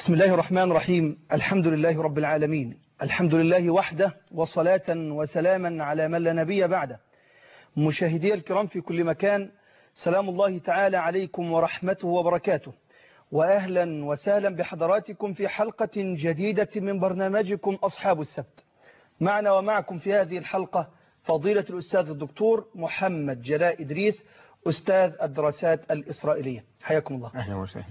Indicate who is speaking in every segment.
Speaker 1: بسم الله الرحمن الرحيم الحمد لله رب العالمين الحمد لله وحده وصلاة وسلاما على من لا نبي بعده مشاهدي الكرام في كل مكان سلام الله تعالى عليكم ورحمته وبركاته وأهلا وسهلا بحضراتكم في حلقة جديدة من برنامجكم أصحاب السبت معنا ومعكم في هذه الحلقة فضيلة الأستاذ الدكتور محمد جلاء إدريس أستاذ الدراسات الإسرائيلية حياكم الله
Speaker 2: أهلا وسهلا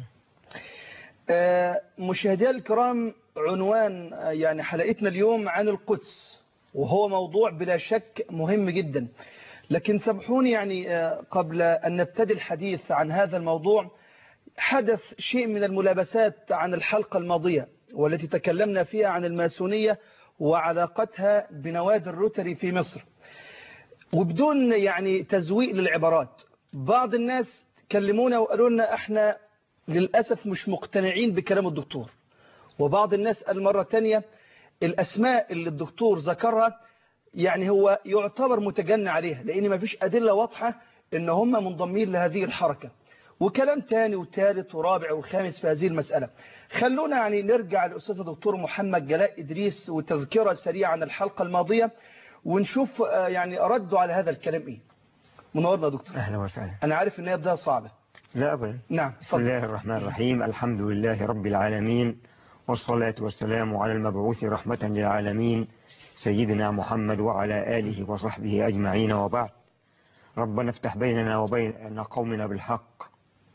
Speaker 1: مشاهدي الكرام عنوان يعني حلقتنا اليوم عن القدس وهو موضوع بلا شك مهم جدا لكن سامحوني يعني قبل أن نبتدي الحديث عن هذا الموضوع حدث شيء من الملابسات عن الحلقة الماضية والتي تكلمنا فيها عن الماسونية وعلاقتها بنوادي الروتري في مصر وبدون يعني تزويق للعبارات بعض الناس كلمونا وقالوا لنا احنا للأسف مش مقتنعين بكلام الدكتور وبعض الناس قال مرة تانية الأسماء اللي الدكتور ذكرها يعني هو يعتبر متجنى عليها لأن ما فيش أدلة واضحة إن هم منضمين لهذه الحركة وكلام تاني وثالث ورابع وخامس في هذه المسألة خلونا يعني نرجع للأستاذ الدكتور محمد جلاء إدريس وتذكرة سريعة عن الحلقة الماضية ونشوف يعني ردوا على هذا الكلام إيه منورنا يا دكتور
Speaker 2: أهلا وسهلا
Speaker 1: أنا عارف إن هي بداية صعبة
Speaker 2: لا أبدا
Speaker 1: نعم
Speaker 2: بسم الله الرحمن الرحيم الحمد لله رب العالمين والصلاة والسلام على المبعوث رحمة للعالمين سيدنا محمد وعلى آله وصحبه أجمعين وبعد ربنا افتح بيننا وبين قومنا بالحق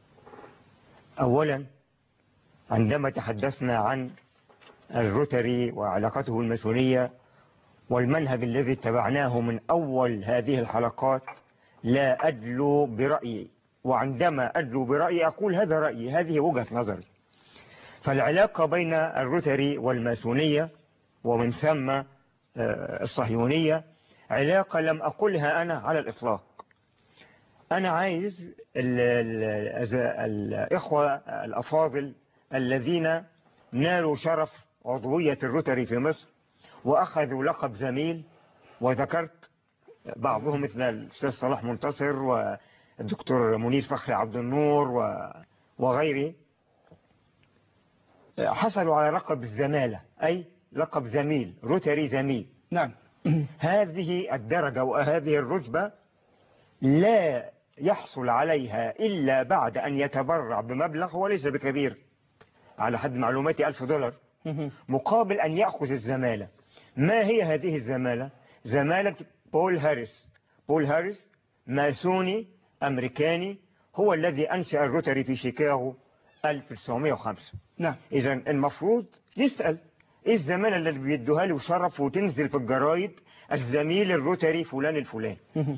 Speaker 2: أولا عندما تحدثنا عن الروتري وعلاقته الماسونية والمنهج الذي اتبعناه من أول هذه الحلقات لا أدلو برأيي وعندما أدلو برأيي أقول هذا رأيي هذه وجهة نظري فالعلاقة بين الروتري والماسونية ومن ثم الصهيونية علاقة لم أقولها أنا على الإطلاق أنا عايز الإخوة الأفاضل الذين نالوا شرف عضوية الروتري في مصر وأخذوا لقب زميل وذكرت بعضهم مثل الأستاذ صلاح منتصر والدكتور منير فخري عبد النور وغيره حصلوا على لقب الزمالة أي لقب زميل روتري زميل
Speaker 1: نعم
Speaker 2: هذه الدرجة وهذه الرتبة لا يحصل عليها إلا بعد أن يتبرع بمبلغ وليس بكبير على حد معلوماتي ألف دولار مقابل أن يأخذ الزمالة ما هي هذه الزمالة زمالة بول هاريس بول هاريس ماسوني أمريكاني هو الذي أنشأ الروتري في شيكاغو 1905
Speaker 1: نعم
Speaker 2: إذا المفروض يسأل إيه الزمالة اللي بيدوها له شرف وتنزل في الجرايد الزميل الروتري فلان الفلان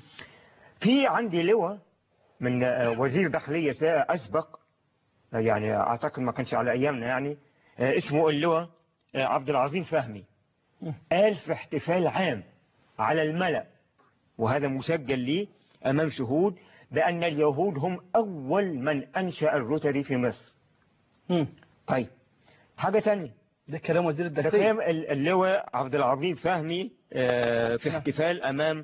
Speaker 2: في عندي لواء من وزير داخلية أسبق يعني أعتقد ما كانش على أيامنا يعني اسمه اللواء عبد العظيم فهمي قال في احتفال عام على الملأ وهذا مسجل لي أمام شهود بأن اليهود هم أول من أنشأ الروتري في مصر طيب حاجة تانية
Speaker 1: ده كلام وزير
Speaker 2: ده
Speaker 1: الداخلية
Speaker 2: كلام اللواء عبد العظيم فهمي في احتفال أمام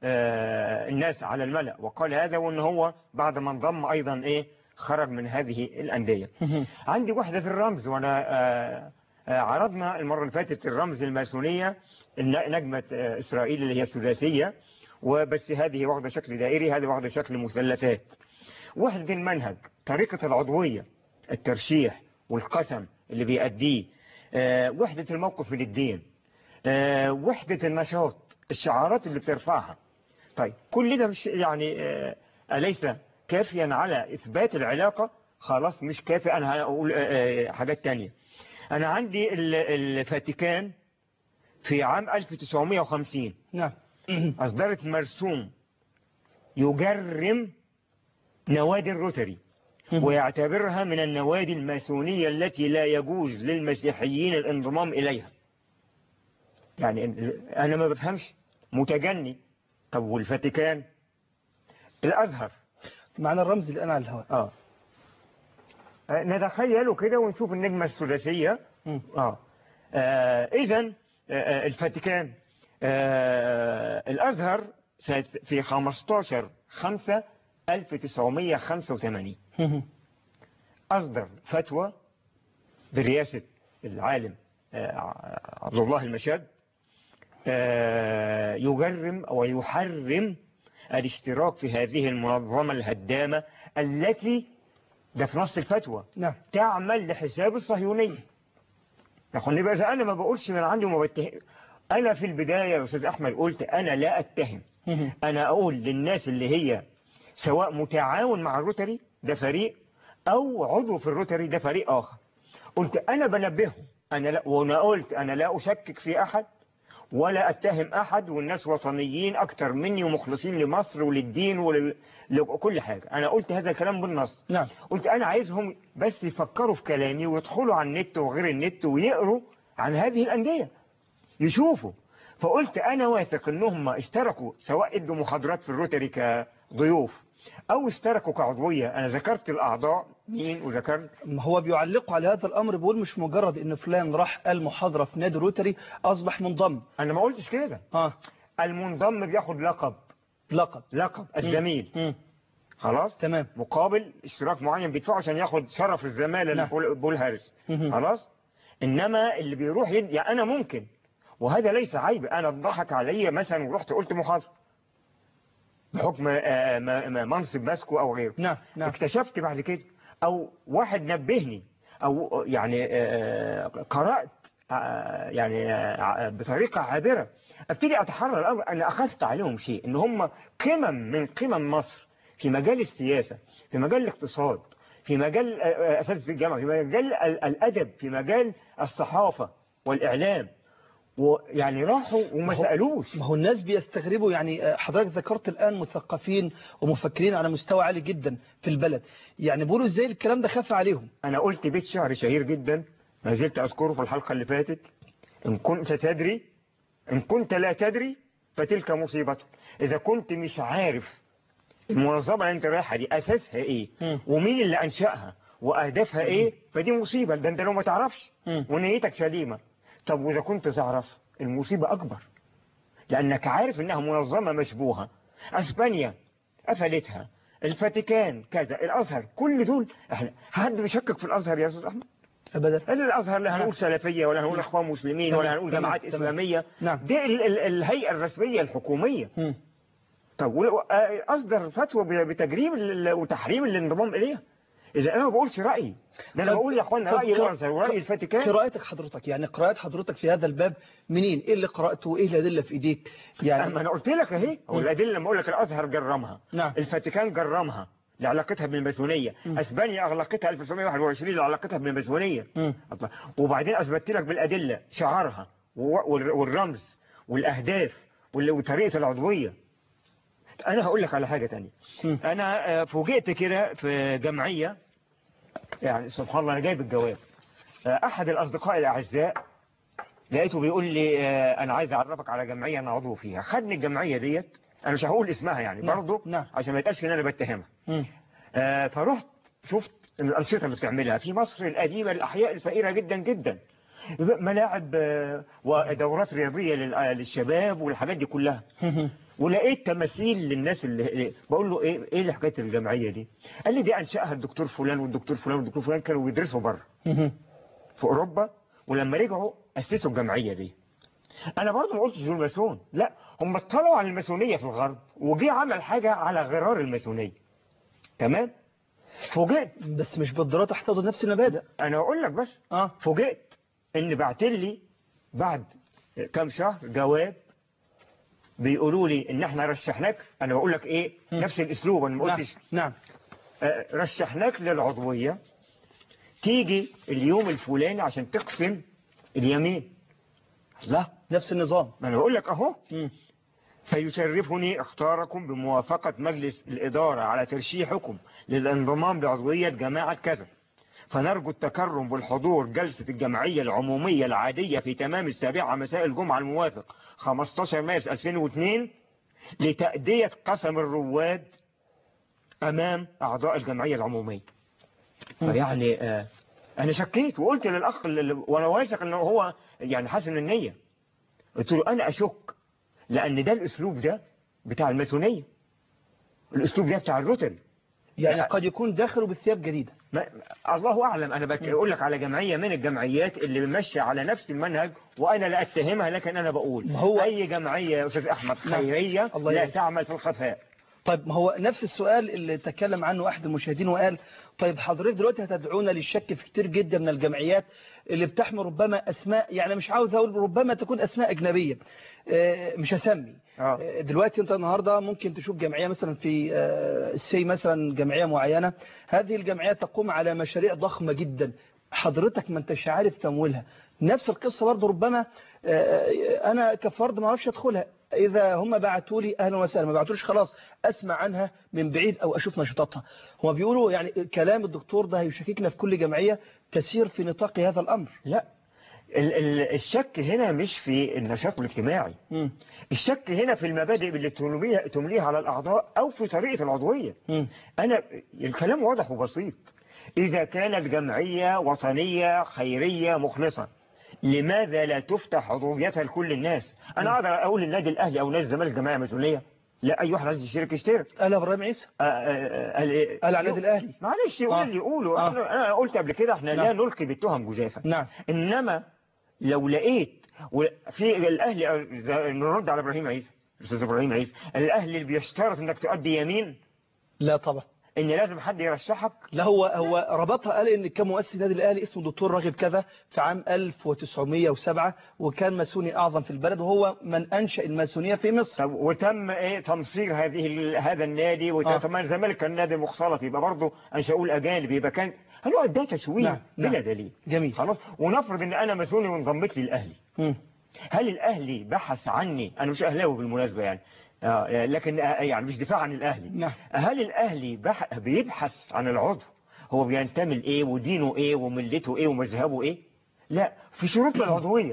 Speaker 2: الناس على الملأ وقال هذا وأن هو بعد ما انضم أيضا إيه خرج من هذه الأندية عندي وحدة الرمز وأنا عرضنا المرة اللي فاتت الرمز الماسونية نجمة إسرائيل اللي هي السداسية وبس هذه واخدة شكل دائري هذه واخدة شكل مثلثات وحدة المنهج طريقة العضوية الترشيح والقسم اللي بيأديه وحدة الموقف من الدين وحدة النشاط الشعارات اللي بترفعها طيب كل ده مش يعني أليس كافيا على إثبات العلاقة خلاص مش كافي أنا هقول حاجات تانية أنا عندي الفاتيكان في عام 1950
Speaker 1: نعم
Speaker 2: أصدرت مرسوم يجرم نوادي الروتري ويعتبرها من النوادي الماسونية التي لا يجوز للمسيحيين الانضمام إليها يعني أنا ما بفهمش متجني طب والفاتيكان الأزهر
Speaker 1: معنى الرمز اللي أنا على الهواء
Speaker 2: آه نتخيله كده ونشوف النجمة الثلاثية
Speaker 1: مم.
Speaker 2: آه, آه إذا آه الفاتيكان آه الأزهر في 15 5 1985 أصدر فتوى برئاسة العالم آه، عبد الله المشاد آه، يجرم ويحرم الاشتراك في هذه المنظمة الهدامة التي ده في نص الفتوى
Speaker 1: نعم
Speaker 2: تعمل لحساب الصهيونية يقول بقى إذا أنا ما بقولش من عندي وما بتهم أنا في البداية يا أستاذ أحمد قلت أنا لا أتهم أنا أقول للناس اللي هي سواء متعاون مع الروتري ده فريق أو عضو في الروتري ده فريق آخر قلت أنا بنبههم أنا لا وأنا قلت أنا لا أشكك في أحد ولا أتهم أحد والناس وطنيين أكتر مني ومخلصين لمصر وللدين ولكل حاجة أنا قلت هذا الكلام بالنص
Speaker 1: نعم
Speaker 2: قلت أنا عايزهم بس يفكروا في كلامي ويدخلوا على النت وغير النت ويقروا عن هذه الأندية يشوفوا فقلت أنا واثق إنهم اشتركوا سواء ادوا محاضرات في الروتري كضيوف أو اشتركوا كعضوية أنا ذكرت الأعضاء مين وذكرت
Speaker 1: ما هو بيعلقوا على هذا الأمر بيقول مش مجرد إن فلان راح قال محاضرة في نادي روتري أصبح منضم
Speaker 2: أنا ما قلتش كده
Speaker 1: اه
Speaker 2: المنضم بياخد لقب
Speaker 1: لقب
Speaker 2: لقب الزميل
Speaker 1: مم.
Speaker 2: خلاص
Speaker 1: تمام
Speaker 2: مقابل اشتراك معين بيدفعه عشان ياخد شرف الزمالة
Speaker 1: نعم.
Speaker 2: لبول بول هارس
Speaker 1: مهم.
Speaker 2: خلاص انما اللي بيروح يد... يعني انا ممكن وهذا ليس عيب انا اتضحك عليا مثلا ورحت قلت محاضرة بحكم آه، م- م- منصب ماسكه او غيره
Speaker 1: نعم نعم
Speaker 2: اكتشفت بعد كده او واحد نبهني او يعني آه، قرأت آه، يعني آه، بطريقة عابرة ابتدي اتحرر الامر انا اخذت عليهم شيء ان هم قمم من قمم مصر في مجال السياسة في مجال الاقتصاد في مجال آه، آه، اساتذه الجامعه في مجال ال- الادب في مجال الصحافة والاعلام ويعني راحوا وما
Speaker 1: ما هو-
Speaker 2: سالوش
Speaker 1: ما هو الناس بيستغربوا يعني آه، حضرتك ذكرت الآن مثقفين ومفكرين على مستوى عالي جدا في البلد يعني بيقولوا ازاي الكلام ده خاف عليهم
Speaker 2: أنا قلت بيت شعر شهير جدا ما زلت أذكره في الحلقة اللي فاتت إن كنت تدري إن كنت لا تدري فتلك مصيبة إذا كنت مش عارف المنظمة اللي أنت رايحها دي أساسها إيه
Speaker 1: مم.
Speaker 2: ومين اللي أنشأها وأهدافها إيه فدي مصيبة ده أنت لو ما تعرفش
Speaker 1: مم.
Speaker 2: ونيتك سليمة طب وإذا كنت تعرف المصيبة أكبر لأنك عارف إنها منظمة مشبوهة أسبانيا قفلتها الفاتيكان كذا الأزهر كل دول احنا حد بيشكك في الأزهر يا أستاذ أحمد
Speaker 1: أبدا
Speaker 2: إلا الأزهر لا هنقول سلفية ولا هنقول إخوان مسلمين ولا
Speaker 1: تمام،
Speaker 2: هنقول
Speaker 1: تمام،
Speaker 2: جماعات
Speaker 1: تمام.
Speaker 2: إسلامية
Speaker 1: نعم.
Speaker 2: دي ال ال الهيئة الرسمية الحكومية
Speaker 1: مم.
Speaker 2: طب ولو- آه، أصدر فتوى ب- بتجريم ال- وتحريم الانضمام إليها إذا أنا ما بقولش رأيي ده أنا
Speaker 1: طب-
Speaker 2: بقول يا أخوانا
Speaker 1: طب
Speaker 2: رأي
Speaker 1: ق-
Speaker 2: الأزهر ورأي الفاتيكان
Speaker 1: قراءتك حضرتك يعني قراءة حضرتك في هذا الباب منين ايه اللي قرأته وايه الأدلة في ايديك
Speaker 2: أما
Speaker 1: يعني
Speaker 2: أنا قلت لك أهي
Speaker 1: مم.
Speaker 2: والأدلة لما أقول لك الأزهر جرمها
Speaker 1: نعم.
Speaker 2: الفاتيكان جرمها لعلاقتها بالماسونية
Speaker 1: مم.
Speaker 2: اسبانيا اغلقتها 1921 لعلاقتها بالماسونية
Speaker 1: مم.
Speaker 2: الله. وبعدين اثبتت لك بالادله شعارها و- وال- والرمز والاهداف وال- وطريقه العضويه انا هقول لك على حاجه تانية
Speaker 1: مم.
Speaker 2: انا آه، فوجئت كده في جمعيه يعني سبحان الله انا جايب الجواب آه، احد الاصدقاء الاعزاء لقيته بيقول لي آه، انا عايز اعرفك على جمعيه انا عضو فيها خدني الجمعيه ديت انا مش هقول اسمها يعني
Speaker 1: نعم،
Speaker 2: برضه
Speaker 1: نعم.
Speaker 2: عشان ما يتقالش ان انا بتهمها
Speaker 1: مم.
Speaker 2: آه، فرحت شفت الأنشطة اللي بتعملها في مصر القديمة الأحياء الفقيرة جدا جدا ملاعب آه، ودورات رياضية لل- آه، للشباب والحاجات دي كلها ولقيت تماثيل للناس اللي بقول له ايه ايه اللي حكايه الجمعيه دي قال لي دي انشاها الدكتور فلان والدكتور فلان والدكتور فلان كانوا بيدرسوا بره في اوروبا ولما رجعوا اسسوا الجمعيه دي انا برضه ما قلتش دول ماسون لا هم اطلعوا على الماسونيه في الغرب وجي عمل حاجه على غرار الماسونيه تمام فوجئت
Speaker 1: بس مش بالضرورة تحتضن نفس المبادئ
Speaker 2: انا اقول لك بس
Speaker 1: اه
Speaker 2: فوجئت ان بعت لي بعد كام شهر جواب بيقولوا لي ان احنا رشحناك انا بقول لك ايه
Speaker 1: م.
Speaker 2: نفس الاسلوب انا ما
Speaker 1: نعم
Speaker 2: قلتش
Speaker 1: نعم
Speaker 2: آه، رشحناك للعضويه تيجي اليوم الفلاني عشان تقسم اليمين لا
Speaker 1: نفس النظام
Speaker 2: ما انا بقول لك اهو
Speaker 1: مم.
Speaker 2: فيشرفني اختاركم بموافقة مجلس الإدارة على ترشيحكم للانضمام بعضوية جماعة كذا فنرجو التكرم بالحضور جلسة الجمعية العمومية العادية في تمام السابعة مساء الجمعة الموافق 15 مارس 2002 لتأدية قسم الرواد أمام أعضاء الجمعية العمومية فيعني آه أنا شكيت وقلت للأخ اللي- وأنا واثق أنه هو يعني حسن النية قلت له أنا أشك لأن ده الأسلوب ده بتاع الماسونية الأسلوب ده بتاع الروتري
Speaker 1: يعني
Speaker 2: لا.
Speaker 1: قد يكون داخله بثياب جديدة
Speaker 2: ما الله أعلم أنا بقول لك على جمعية من الجمعيات اللي ماشية على نفس المنهج وأنا لا أتهمها لكن أنا بقول
Speaker 1: ما هو-
Speaker 2: أي جمعية يا أستاذ أحمد
Speaker 1: نعم.
Speaker 2: خيرية
Speaker 1: الله
Speaker 2: لا
Speaker 1: يعينك.
Speaker 2: تعمل في الخفاء
Speaker 1: طيب ما هو نفس السؤال اللي تكلم عنه أحد المشاهدين وقال طيب حضرتك دلوقتي هتدعونا للشك في كتير جدا من الجمعيات اللي بتحمل ربما أسماء يعني مش عاوز أقول ربما تكون أسماء أجنبية آه، مش هسمي
Speaker 2: آه.
Speaker 1: آه، دلوقتي أنت النهاردة ممكن تشوف جمعية مثلا في آه، السي مثلا جمعية معينة هذه الجمعية تقوم على مشاريع ضخمة جدا حضرتك ما انتش عارف تمويلها نفس القصة برضه ربما آه، أنا كفرد ما اعرفش أدخلها إذا هم بعتوا لي أهلا وسهلا ما بعتوليش خلاص أسمع عنها من بعيد أو أشوف نشاطاتها هم بيقولوا يعني كلام الدكتور ده هيشككنا في كل جمعية تسير في نطاق هذا الأمر
Speaker 2: لا ال- ال- الشك هنا مش في النشاط الاجتماعي
Speaker 1: مم.
Speaker 2: الشك هنا في المبادئ اللي تمليها, تمليها على الأعضاء أو في طريقة العضوية
Speaker 1: مم.
Speaker 2: أنا الكلام واضح وبسيط إذا كانت جمعية وطنية خيرية مخلصة لماذا لا تفتح عضويتها لكل الناس أنا أقدر أقول النادي الأهلي أو نادي الزمالك جمعية مسؤولية لا أي واحد عايز يشترك يشترك
Speaker 1: قال ابراهيم عيسى
Speaker 2: آه، آه، آه،
Speaker 1: قال على النادي الأهلي
Speaker 2: معلش يقول
Speaker 1: آه.
Speaker 2: اللي يقوله
Speaker 1: آه.
Speaker 2: احنا انا قلت قبل كده احنا لا
Speaker 1: نعم.
Speaker 2: نلقي بالتهم جزافا
Speaker 1: نعم
Speaker 2: انما لو لقيت و- في الاهلي إذا نرد على ابراهيم عيسى الاستاذ ابراهيم عيسى الاهلي اللي بيشترط انك تؤدي يمين
Speaker 1: لا طبعا
Speaker 2: ان لازم حد يرشحك
Speaker 1: لا هو هو ربطها قال ان كان مؤسس النادي الاهلي اسمه دكتور راغب كذا في عام 1907 وكان ماسوني اعظم في البلد وهو من انشا الماسونيه في مصر
Speaker 2: طب وتم ايه تمصير هذه ال- هذا النادي
Speaker 1: آه.
Speaker 2: وطبعا آه. الزمالك كان نادي مختلط يبقى برضه مش هقول اجانب يبقى كان هنقعد ده تشويه
Speaker 1: نعم،
Speaker 2: بلا
Speaker 1: نعم.
Speaker 2: دليل
Speaker 1: جميل
Speaker 2: خلاص ونفرض ان انا ماسوني وانضميت لي الاهلي
Speaker 1: مم.
Speaker 2: هل الأهلي بحث عني أنا مش أهلاوي بالمناسبة يعني آه لكن آه يعني مش دفاع عن الأهلي
Speaker 1: نعم
Speaker 2: هل الأهلي بح... بيبحث عن العضو هو بينتمي لإيه ودينه إيه وملته إيه ومذهبه إيه لا في شروط العضوية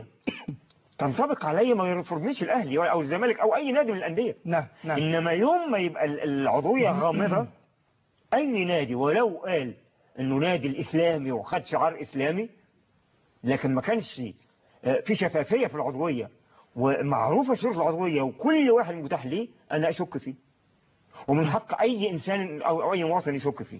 Speaker 2: تنطبق علي ما يرفضنيش الأهلي أو الزمالك أو أي نادي من الأندية
Speaker 1: نعم نعم
Speaker 2: إنما يوم ما يبقى ال- العضوية غامضة أي نادي ولو قال إنه نادي الإسلامي وخد شعار إسلامي لكن ما كانش آه، في شفافية في العضوية ومعروفة شروط العضوية وكل واحد متاح ليه أنا أشك فيه ومن حق أي إنسان أو أو أي مواطن يشك فيه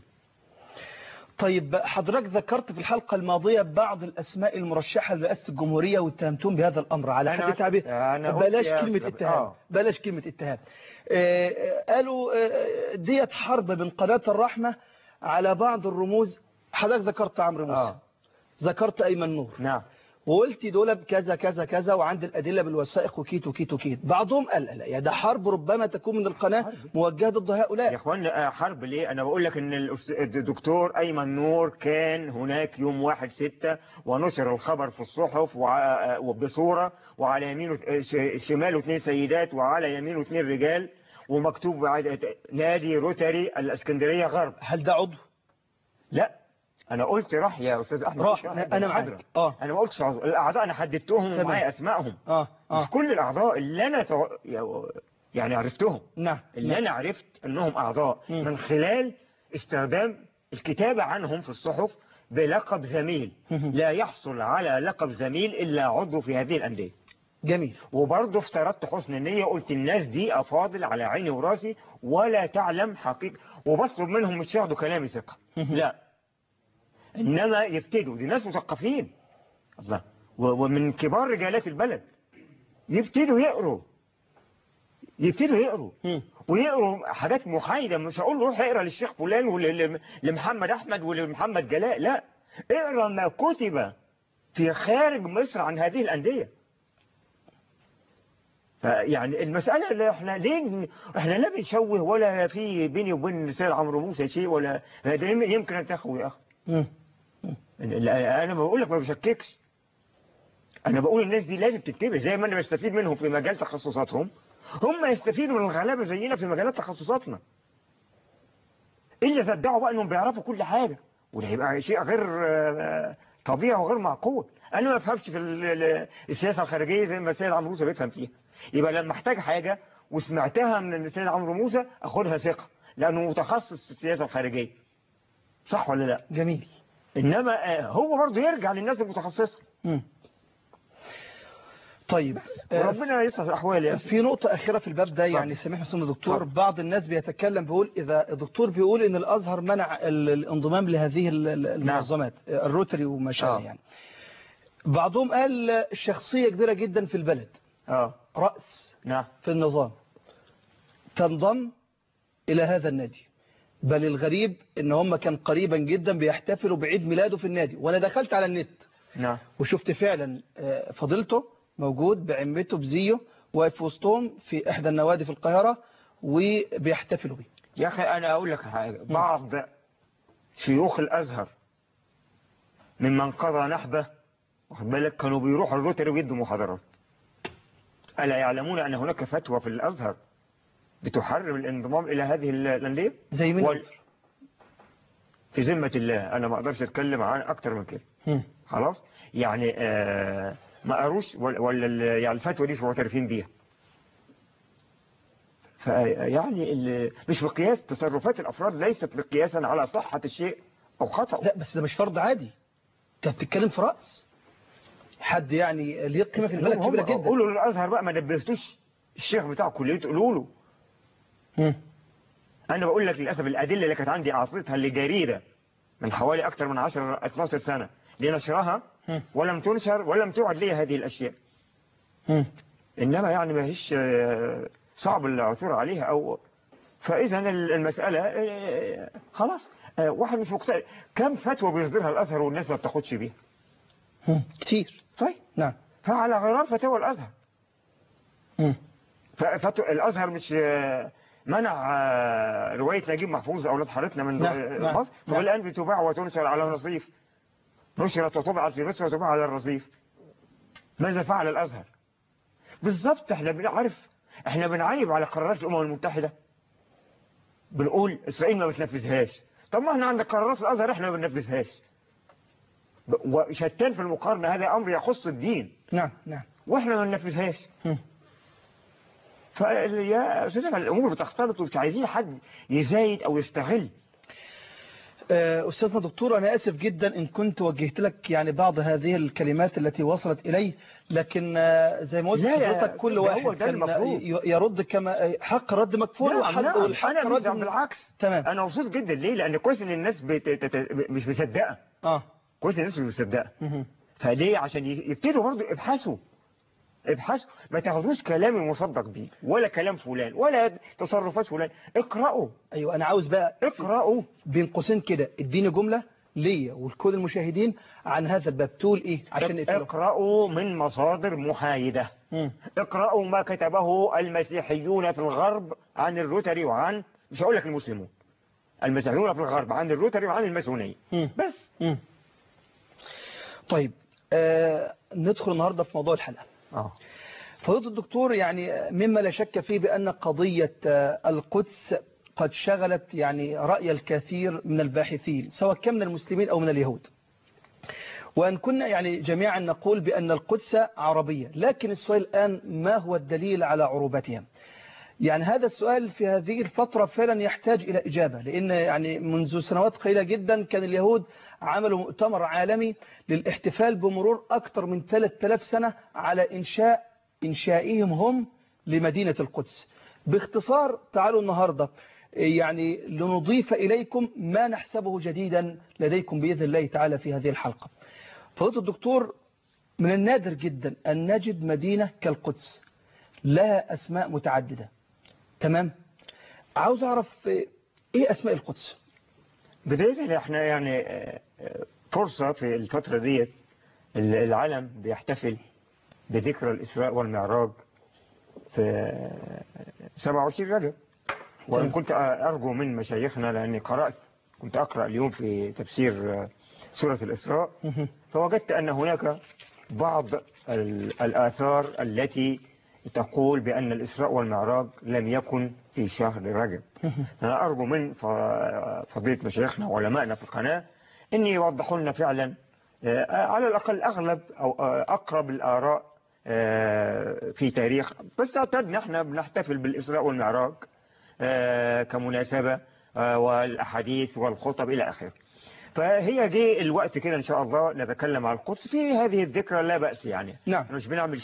Speaker 1: طيب حضرتك ذكرت في الحلقة الماضية بعض الأسماء المرشحة لرئاسة الجمهورية واتهمتم بهذا الأمر على
Speaker 2: أنا-
Speaker 1: حد تعبير
Speaker 2: أنا قلت
Speaker 1: بلاش
Speaker 2: يا
Speaker 1: كلمة
Speaker 2: أستاذ-
Speaker 1: اتهام
Speaker 2: آه.
Speaker 1: بلاش كلمة اتهام آه، آه، قالوا آه، ديت حرب من قناة الرحمة على بعض الرموز حضرتك ذكرت عمرو موسى
Speaker 2: آه.
Speaker 1: ذكرت أيمن نور
Speaker 2: نعم
Speaker 1: وقلت دول بكذا كذا كذا وعند الأدلة بالوثائق وكيت وكيت وكيت بعضهم قال لا يا ده حرب ربما تكون من القناة موجهة ضد
Speaker 2: يا
Speaker 1: هؤلاء
Speaker 2: اخوان آه، حرب ليه انا بقول لك ان الأس- الدكتور ايمن نور كان هناك يوم واحد ستة ونشر الخبر في الصحف وع- آه، وبصورة وعلى يمينه آه، ش- شماله اثنين سيدات وعلى يمينه اثنين رجال ومكتوب بعد- نادي روتري الاسكندرية غرب
Speaker 1: هل ده عضو
Speaker 2: لا انا قلت راح يا استاذ احمد
Speaker 1: راح
Speaker 2: راح
Speaker 1: أنا- أنا معاك.
Speaker 2: بالمحاضرة.
Speaker 1: آه.
Speaker 2: انا ما قلتش عضو. الاعضاء انا حددتهم
Speaker 1: تمام.
Speaker 2: ومعايا اسمائهم
Speaker 1: آه
Speaker 2: مش
Speaker 1: آه
Speaker 2: كل الاعضاء اللي انا تع- يعني عرفتهم
Speaker 1: نعم
Speaker 2: اللي
Speaker 1: نعم.
Speaker 2: أنا عرفت أنهم أعضاء
Speaker 1: مم.
Speaker 2: من خلال استخدام الكتابة عنهم في الصحف بلقب زميل لا يحصل على لقب زميل إلا عضو في هذه الأندية
Speaker 1: جميل
Speaker 2: وبرضه افترضت حسن النية قلت الناس دي أفاضل على عيني وراسي ولا تعلم حقيقة وبطلب منهم مش ياخدوا كلامي ثقة لا إنما يبتدوا دي ناس مثقفين الله و- ومن كبار رجالات البلد يبتدوا يقروا يبتدوا يقروا
Speaker 1: مم.
Speaker 2: ويقروا حاجات محايدة مش هقول له روح اقرا للشيخ فلان ولمحمد أحمد ولمحمد جلاء لا اقرا ما كتب في خارج مصر عن هذه الأندية فيعني المسألة اللي احنا ليه احنا لا بنشوه ولا في بيني وبين السيد عمرو موسى شيء ولا ده يم- يمكن ان تخوي يا اخي
Speaker 1: مم.
Speaker 2: لا، انا بقول لك ما بشككش انا بقول الناس دي لازم تنتبه زي ما انا بستفيد منهم في مجال تخصصاتهم هم يستفيدوا من الغلابه زينا في مجالات تخصصاتنا الا إذا ادعوا بقى انهم بيعرفوا كل حاجه وده يبقى شيء غير آه، طبيعي وغير معقول انا ما بفهمش في ال- ال- السياسه الخارجيه زي ما السيد عمرو موسى بيفهم فيها يبقى لما احتاج حاجه وسمعتها من السيد عمرو موسى اخدها ثقه لانه متخصص في السياسه الخارجيه صح ولا لا
Speaker 1: جميل
Speaker 2: انما آه، هو برضه يرجع للناس المتخصصه
Speaker 1: مم. طيب آه،
Speaker 2: وربنا يصلح الأحوال يعني
Speaker 1: في نقطة أخيرة في الباب ده يعني سامحني سيدنا الدكتور
Speaker 2: اتفضل.
Speaker 1: بعض الناس بيتكلم بيقول إذا الدكتور بيقول إن الأزهر منع ال- الانضمام لهذه ال- ال- المنظمات الروتري وما شابه
Speaker 2: آه.
Speaker 1: يعني بعضهم قال شخصية كبيرة جدا في البلد
Speaker 2: اه
Speaker 1: رأس
Speaker 2: نعم
Speaker 1: في النظام تنضم إلى هذا النادي بل الغريب إن هم كان قريبا جدا بيحتفلوا بعيد ميلاده في النادي وأنا دخلت على النت
Speaker 2: نعم
Speaker 1: وشفت فعلا آه، فضيلته موجود بعمته بزيه واقف في وسطهم في إحدى النوادي في القاهرة وبيحتفلوا بيه
Speaker 2: يا أخي أنا أقول لك حاجة بعض شيوخ الأزهر ممن قضى نحبه واخد بالك كانوا بيروحوا الروتري ويدوا محاضرات ألا يعلمون أن هناك فتوى في الأزهر بتحرم الانضمام إلى هذه ال- الأندية
Speaker 1: زي مين
Speaker 2: وال- في ذمة الله أنا ما أقدرش أتكلم عن أكتر من كده
Speaker 1: مم.
Speaker 2: خلاص يعني آه ما قروش ولا ولا ال- يعني الفتوى دي مش معترفين بيها فيعني ال- مش مقياس تصرفات الأفراد ليست مقياسا على صحة الشيء أو خطأ
Speaker 1: لا بس ده مش فرض عادي انت بتتكلم في رأس حد يعني ليه قيمة في البلد
Speaker 2: هم-
Speaker 1: كبيرة
Speaker 2: هم
Speaker 1: جدا
Speaker 2: قولوا للأزهر بقى ما نبهتوش الشيخ بتاع كليته قولوا له
Speaker 1: مم.
Speaker 2: أنا بقول لك للأسف الأدلة اللي كانت عندي أعطيتها لجريدة من حوالي أكثر من 10 12 سنة لنشرها
Speaker 1: مم.
Speaker 2: ولم تنشر ولم تعد لي هذه الأشياء
Speaker 1: مم.
Speaker 2: إنما يعني ما هيش آه، صعب العثور عليها أو فإذا المسألة آه، خلاص آه، واحد مش مقتنع كم فتوى بيصدرها الأزهر والناس ما بتاخدش بيها
Speaker 1: مم. كتير
Speaker 2: طيب
Speaker 1: نعم
Speaker 2: فعلى غرار فتوى الأزهر
Speaker 1: مم.
Speaker 2: فتوى الأزهر مش آه، منع آه، رواية نجيب محفوظ أولاد حارتنا من
Speaker 1: نعم،
Speaker 2: آه،
Speaker 1: نعم،
Speaker 2: مصر
Speaker 1: نعم.
Speaker 2: والآن بتباع وتنشر على الرصيف نشرت وطبعت في مصر وتباع على الرصيف ماذا فعل الأزهر بالضبط احنا بنعرف احنا بنعيب على قرارات الأمم المتحدة بنقول إسرائيل ما بتنفذهاش طب ما احنا عندك قرارات الأزهر احنا ما بننفذهاش ب- وشتان في المقارنة هذا أمر يخص الدين
Speaker 1: نعم نعم
Speaker 2: واحنا ما بننفذهاش
Speaker 1: مم.
Speaker 2: فيا أستاذ الأمور بتختلط ومش عايزين حد يزايد أو يستغل
Speaker 1: آه، أستاذنا دكتور أنا آسف جدا إن كنت وجهت لك يعني بعض هذه الكلمات التي وصلت إلي لكن آه، زي ما قلت
Speaker 2: لا يا
Speaker 1: حضرتك كل
Speaker 2: ده
Speaker 1: واحد
Speaker 2: هو ده
Speaker 1: كان
Speaker 2: المفروض.
Speaker 1: ي- يرد كما حق رد مكفول
Speaker 2: نعم،
Speaker 1: والحق
Speaker 2: نعم.
Speaker 1: والحق
Speaker 2: أنا
Speaker 1: رد
Speaker 2: مش بالعكس
Speaker 1: تمام
Speaker 2: أنا مبسوط جدا ليه لأن كويس إن الناس بت... تت- مش مصدقة
Speaker 1: اه
Speaker 2: كويس إن الناس مش مصدقة
Speaker 1: مهم.
Speaker 2: فليه عشان ي- يبتدوا برضه ابحثوا ابحثوا ما تاخدوش كلامي مصدق بيه ولا كلام فلان ولا تصرفات فلان اقرأوا
Speaker 1: ايوه انا عاوز بقى
Speaker 2: اقرأوا
Speaker 1: بين قوسين كده اديني جملة ليا ولكل المشاهدين عن هذا الباب تقول ايه عشان نقفله
Speaker 2: اقرأوا من مصادر محايدة
Speaker 1: مم.
Speaker 2: اقرأوا ما كتبه المسيحيون في الغرب عن الروتري وعن مش هقول لك المسلمون المسيحيون في الغرب عن الروتري وعن الماسونية
Speaker 1: مم.
Speaker 2: بس
Speaker 1: مم. طيب آه ندخل النهاردة في موضوع الحلقة
Speaker 2: اه
Speaker 1: فضيلة الدكتور يعني مما لا شك فيه بأن قضية آه، القدس قد شغلت يعني رأي الكثير من الباحثين سواء كان من المسلمين أو من اليهود وأن كنا يعني جميعا نقول بأن القدس عربية لكن السؤال الآن ما هو الدليل على عروبتها يعني هذا السؤال في هذه الفترة فعلا يحتاج إلى إجابة لأن يعني منذ سنوات قليلة جدا كان اليهود عملوا مؤتمر عالمي للاحتفال بمرور أكثر من 3000 سنة على إنشاء إنشائهم هم لمدينة القدس باختصار تعالوا النهاردة يعني لنضيف إليكم ما نحسبه جديدا لديكم بإذن الله تعالى في هذه الحلقة فضيلة الدكتور من النادر جدا أن نجد مدينة كالقدس لها أسماء متعددة تمام عاوز أعرف إيه أسماء القدس
Speaker 2: بداية احنا يعني آه، آه، فرصة في الفترة ديت ال- العالم بيحتفل بذكرى الإسراء والمعراج في آه، 27 رجب وإن
Speaker 1: تمام.
Speaker 2: كنت أرجو من مشايخنا لأني قرأت كنت أقرأ اليوم في تفسير آه، سورة الإسراء
Speaker 1: مهم.
Speaker 2: فوجدت أن هناك بعض ال- الآثار التي تقول بأن الإسراء والمعراج لم يكن في شهر رجب أنا أرجو من ف- فضيلة مشايخنا وعلمائنا في القناة أن يوضحوا لنا فعلا آه، على الأقل أغلب أو آه، أقرب الآراء آه، في تاريخ بس اعتدنا احنا بنحتفل بالإسراء والمعراج آه، كمناسبة آه، والأحاديث والخطب إلى آخره فهي دي الوقت كده إن شاء الله نتكلم عن القدس في هذه الذكرى لا بأس يعني
Speaker 1: نعم
Speaker 2: مش بنعمل شيء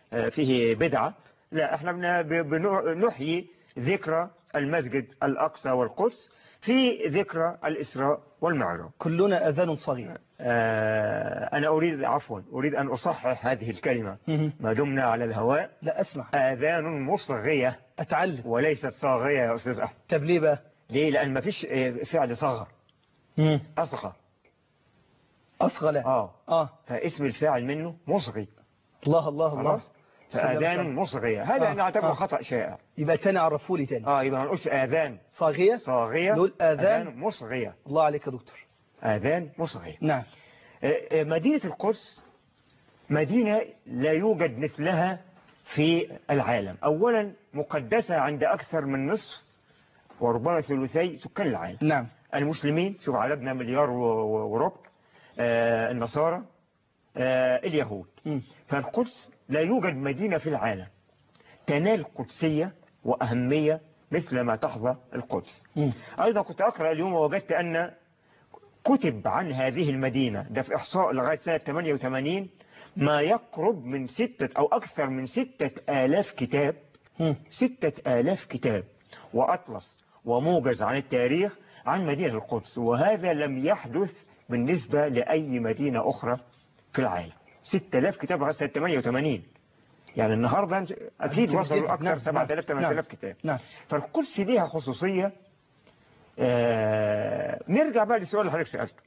Speaker 2: آه، فيه بدعة لا احنا بن- ب- بنحيي ذكرى المسجد الأقصى والقدس في ذكرى الإسراء والمعراج
Speaker 1: كلنا أذان صغيرة
Speaker 2: آه، أنا أريد عفوا أريد أن أصحح هذه الكلمة
Speaker 1: مهم.
Speaker 2: ما دمنا على الهواء
Speaker 1: لا أسمع
Speaker 2: آذان مصغية
Speaker 1: أتعلم
Speaker 2: وليست صاغية يا أستاذ أحمد
Speaker 1: طب ليه بقى
Speaker 2: ليه لأن ما فيش آه، فعل صغر أصغى
Speaker 1: أصغى لا
Speaker 2: آه
Speaker 1: آه
Speaker 2: فاسم الفاعل منه مصغي
Speaker 1: الله الله الله
Speaker 2: خلاص فآذان مصغية هذا
Speaker 1: آه،
Speaker 2: نعتبره
Speaker 1: آه.
Speaker 2: خطأ شائع
Speaker 1: يبقى تاني عرفوا لي تاني
Speaker 2: اه يبقى ما نقولش آذان
Speaker 1: صاغية
Speaker 2: صاغية
Speaker 1: نقول آذان.
Speaker 2: مصغية
Speaker 1: الله عليك يا دكتور
Speaker 2: آذان مصغية
Speaker 1: نعم
Speaker 2: آه، آه، مدينة القدس مدينة لا يوجد مثلها في العالم أولا مقدسة عند أكثر من نصف وربما ثلثي سكان العالم
Speaker 1: نعم
Speaker 2: المسلمين شوف عددنا مليار و- و- وربع آه، النصارى آه، اليهود
Speaker 1: مم.
Speaker 2: فالقدس لا يوجد مدينة في العالم تنال قدسية وأهمية مثل ما تحظى القدس
Speaker 1: مم.
Speaker 2: أيضا كنت أقرأ اليوم ووجدت أن كتب عن هذه المدينة ده في إحصاء لغاية سنة 88 ما يقرب من ستة أو أكثر من ستة آلاف كتاب
Speaker 1: مم.
Speaker 2: ستة آلاف كتاب وأطلس وموجز عن التاريخ عن مدينة القدس وهذا لم يحدث بالنسبة لأي مدينة أخرى في العالم ستة آلاف كتاب لغاية سنة 88 يعني النهاردة أكيد
Speaker 1: جدا.
Speaker 2: وصلوا
Speaker 1: نعم،
Speaker 2: أكثر 7000
Speaker 1: نعم،
Speaker 2: 8000 كتاب
Speaker 1: نعم
Speaker 2: فالقدس ليها خصوصية آه نرجع بقى للسؤال اللي حضرتك سألته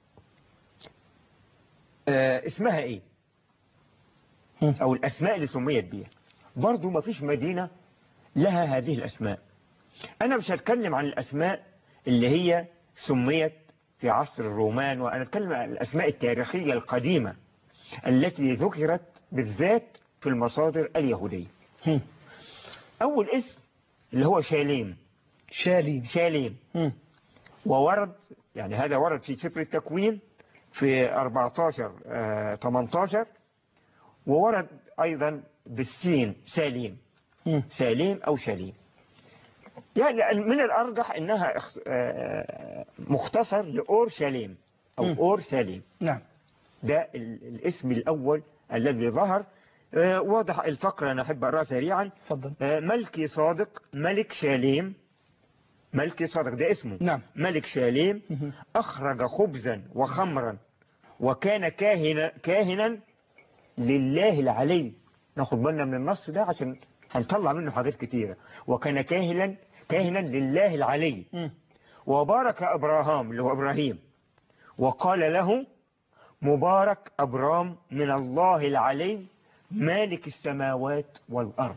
Speaker 2: آه اسمها ايه
Speaker 1: مم.
Speaker 2: او الاسماء اللي سميت بيها برضو ما فيش مدينة لها هذه الاسماء انا مش هتكلم عن الاسماء اللي هي سميت في عصر الرومان وانا اتكلم عن الاسماء التاريخية القديمة التي ذكرت بالذات في المصادر اليهودية
Speaker 1: مم.
Speaker 2: اول اسم اللي هو شاليم
Speaker 1: شاليم
Speaker 2: شاليم
Speaker 1: مم.
Speaker 2: وورد يعني هذا ورد في سفر التكوين في 14 آه، 18 وورد أيضا بالسين ساليم
Speaker 1: مم.
Speaker 2: ساليم أو شاليم يعني من الأرجح أنها اخ- آه، مختصر لأورشليم أو
Speaker 1: مم.
Speaker 2: أورسليم
Speaker 1: نعم
Speaker 2: ده ال- الاسم الأول الذي ظهر آه، واضح الفقرة أنا أحب أقرأها سريعا
Speaker 1: تفضل
Speaker 2: آه، ملكي صادق ملك شاليم ملكي صادق ده اسمه
Speaker 1: نعم
Speaker 2: ملك شاليم
Speaker 1: مهم.
Speaker 2: أخرج خبزا وخمرا وكان كاهنا, كاهنا لله العلي ناخد بالنا من النص ده عشان هنطلع منه حاجات كتيرة وكان كاهنا كاهنا لله العلي
Speaker 1: مم.
Speaker 2: وبارك أبراهام اللي هو إبراهيم وقال له مبارك أبرام من الله العلي مالك السماوات والأرض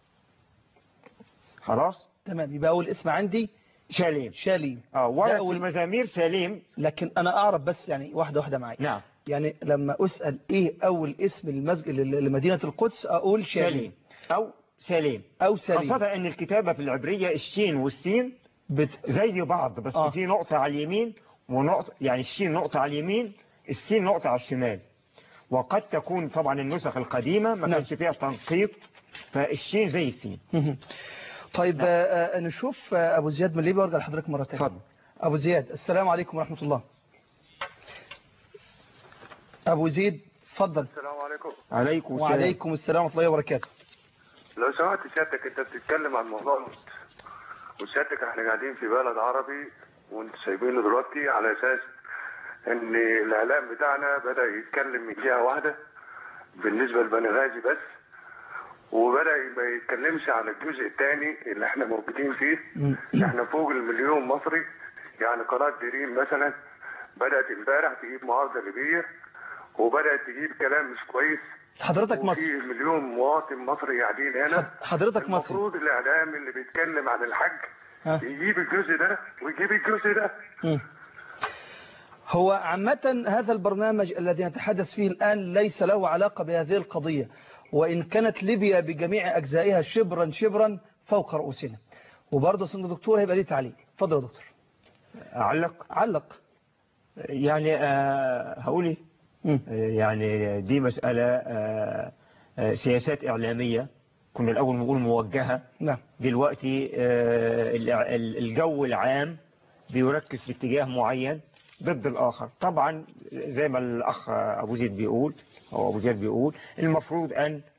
Speaker 2: خلاص
Speaker 1: تمام يبقى أول اسم عندي
Speaker 2: شاليم
Speaker 1: شاليم
Speaker 2: اه
Speaker 1: ده
Speaker 2: ورد في
Speaker 1: أول
Speaker 2: المزامير سليم
Speaker 1: لكن أنا أعرف بس يعني واحدة واحدة معي
Speaker 2: نعم
Speaker 1: يعني لما أسأل إيه أول اسم المسجد لمدينة القدس أقول شاليم
Speaker 2: سليم أو سليم
Speaker 1: أو سليم
Speaker 2: خاصة أن الكتابة في العبرية الشين والسين
Speaker 1: بت...
Speaker 2: زي بعض بس
Speaker 1: آه.
Speaker 2: في نقطة على اليمين ونقطة يعني الشين نقطة على اليمين السين نقطة على الشمال وقد تكون طبعا النسخ القديمة ما
Speaker 1: نعم.
Speaker 2: كانش فيها تنقيط فالشين زي السين
Speaker 1: مهم. طيب آه، آه، نشوف آه، أبو زياد من ليبيا وارجع لحضرتك مرة تانية
Speaker 2: اتفضل
Speaker 1: أبو زياد السلام عليكم ورحمة الله أبو زيد تفضل
Speaker 3: السلام عليكم
Speaker 2: عليكم السلام
Speaker 1: وعليكم السلام ورحمة الله وبركاته
Speaker 3: لو سمحت سيادتك انت بتتكلم عن موضوع الموت وسيادتك احنا قاعدين في بلد عربي وانت سايبينه دلوقتي على اساس ان الاعلام بتاعنا بدا يتكلم من جهه واحده بالنسبه لبنغازي بس وبدا ما يتكلمش عن الجزء الثاني اللي احنا موجودين فيه احنا فوق المليون مصري يعني قناه دريم مثلا بدات امبارح تجيب معارضه ليبيه وبدات تجيب كلام مش كويس
Speaker 1: حضرتك
Speaker 3: وفي
Speaker 1: مصري
Speaker 3: مليون مواطن مصري قاعدين هنا
Speaker 1: حضرتك مصري
Speaker 3: المفروض الاعلام اللي بيتكلم عن الحج
Speaker 1: ها.
Speaker 3: يجيب الجزء ده ويجيب الجزء ده
Speaker 1: مم. هو عامة هذا البرنامج الذي نتحدث فيه الآن ليس له علاقة بهذه القضية وإن كانت ليبيا بجميع أجزائها شبرا شبرا فوق رؤوسنا وبرضه سند دكتور هيبقى ليه تعليق اتفضل يا دكتور
Speaker 2: أعلق
Speaker 1: علق
Speaker 2: يعني آه هقول إيه؟
Speaker 1: مم.
Speaker 2: يعني دي مسألة آه، آه، سياسات إعلامية كنا الأول نقول موجهة
Speaker 1: نعم
Speaker 2: دلوقتي آه، الع- ال- الجو العام بيركز في اتجاه معين ضد الآخر طبعا زي ما الأخ أبو زيد بيقول أو أبو زيد بيقول المفروض أن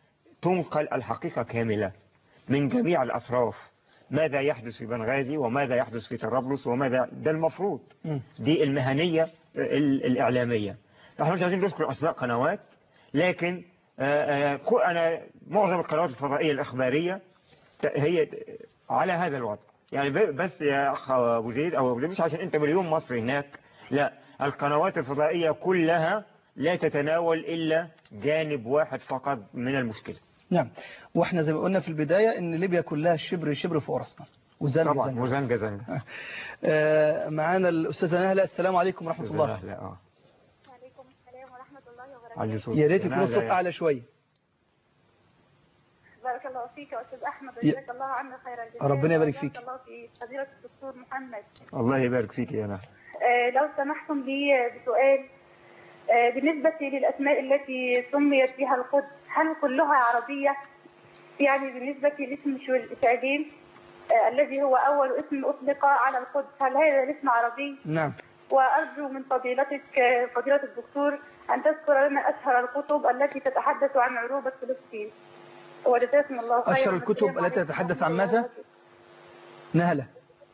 Speaker 2: تنقل الحقيقة كاملة من جميع الأطراف ماذا يحدث في بنغازي وماذا يحدث في طرابلس وماذا ده المفروض
Speaker 1: مم.
Speaker 2: دي المهنية ال- الإعلامية احنا مش عايزين نذكر أسماء قنوات لكن آه، آه، كو- أنا معظم القنوات الفضائية الإخبارية ت- هي على هذا الوضع يعني ب- بس يا أخ أبو زيد أو أبو زيد مش عشان أنت مليون مصري هناك لا القنوات الفضائية كلها لا تتناول إلا جانب واحد فقط من المشكلة
Speaker 1: نعم واحنا زي ما قلنا في البداية ان ليبيا كلها شبر شبر في أرسنال وزنجة
Speaker 2: طبعا
Speaker 1: زنجة.
Speaker 2: وزنجة زنجة
Speaker 1: آه، معانا الأستاذة نهلة السلام عليكم ورحمة الله
Speaker 2: لا اه
Speaker 4: وعليكم السلام ورحمة الله
Speaker 2: علي
Speaker 4: وبركاته
Speaker 2: صوت.
Speaker 1: يا ريت يكون
Speaker 2: لا،
Speaker 1: الصوت
Speaker 2: لا،
Speaker 1: أعلى شوية
Speaker 4: بارك الله فيك يا أستاذ أحمد
Speaker 1: يا-
Speaker 4: وجزاك الله عنا خير الجزاء
Speaker 1: ربنا يبارك
Speaker 4: وبارك
Speaker 1: فيك.
Speaker 4: الله في فضيلة الدكتور محمد
Speaker 2: الله يبارك فيك يا نهى
Speaker 4: آه، لو سمحتم لي بسؤال آه، بالنسبة للأسماء التي سميت بها القدس هل كلها عربية؟ يعني بالنسبة لاسم شعبين آه، الذي هو أول اسم أطلق على القدس هل هذا الاسم عربي؟
Speaker 1: نعم
Speaker 4: وأرجو من فضيلتك آه، فضيلة الدكتور أن تذكر لنا أشهر الكتب التي تتحدث عن عروبة فلسطين وجزاكم الله خيرا
Speaker 1: أشهر الكتب
Speaker 4: والسلام
Speaker 1: التي
Speaker 4: عليكم
Speaker 1: تتحدث
Speaker 4: ورحمة
Speaker 1: عن
Speaker 4: الله
Speaker 1: ماذا؟
Speaker 4: وبركاته.
Speaker 1: نهلة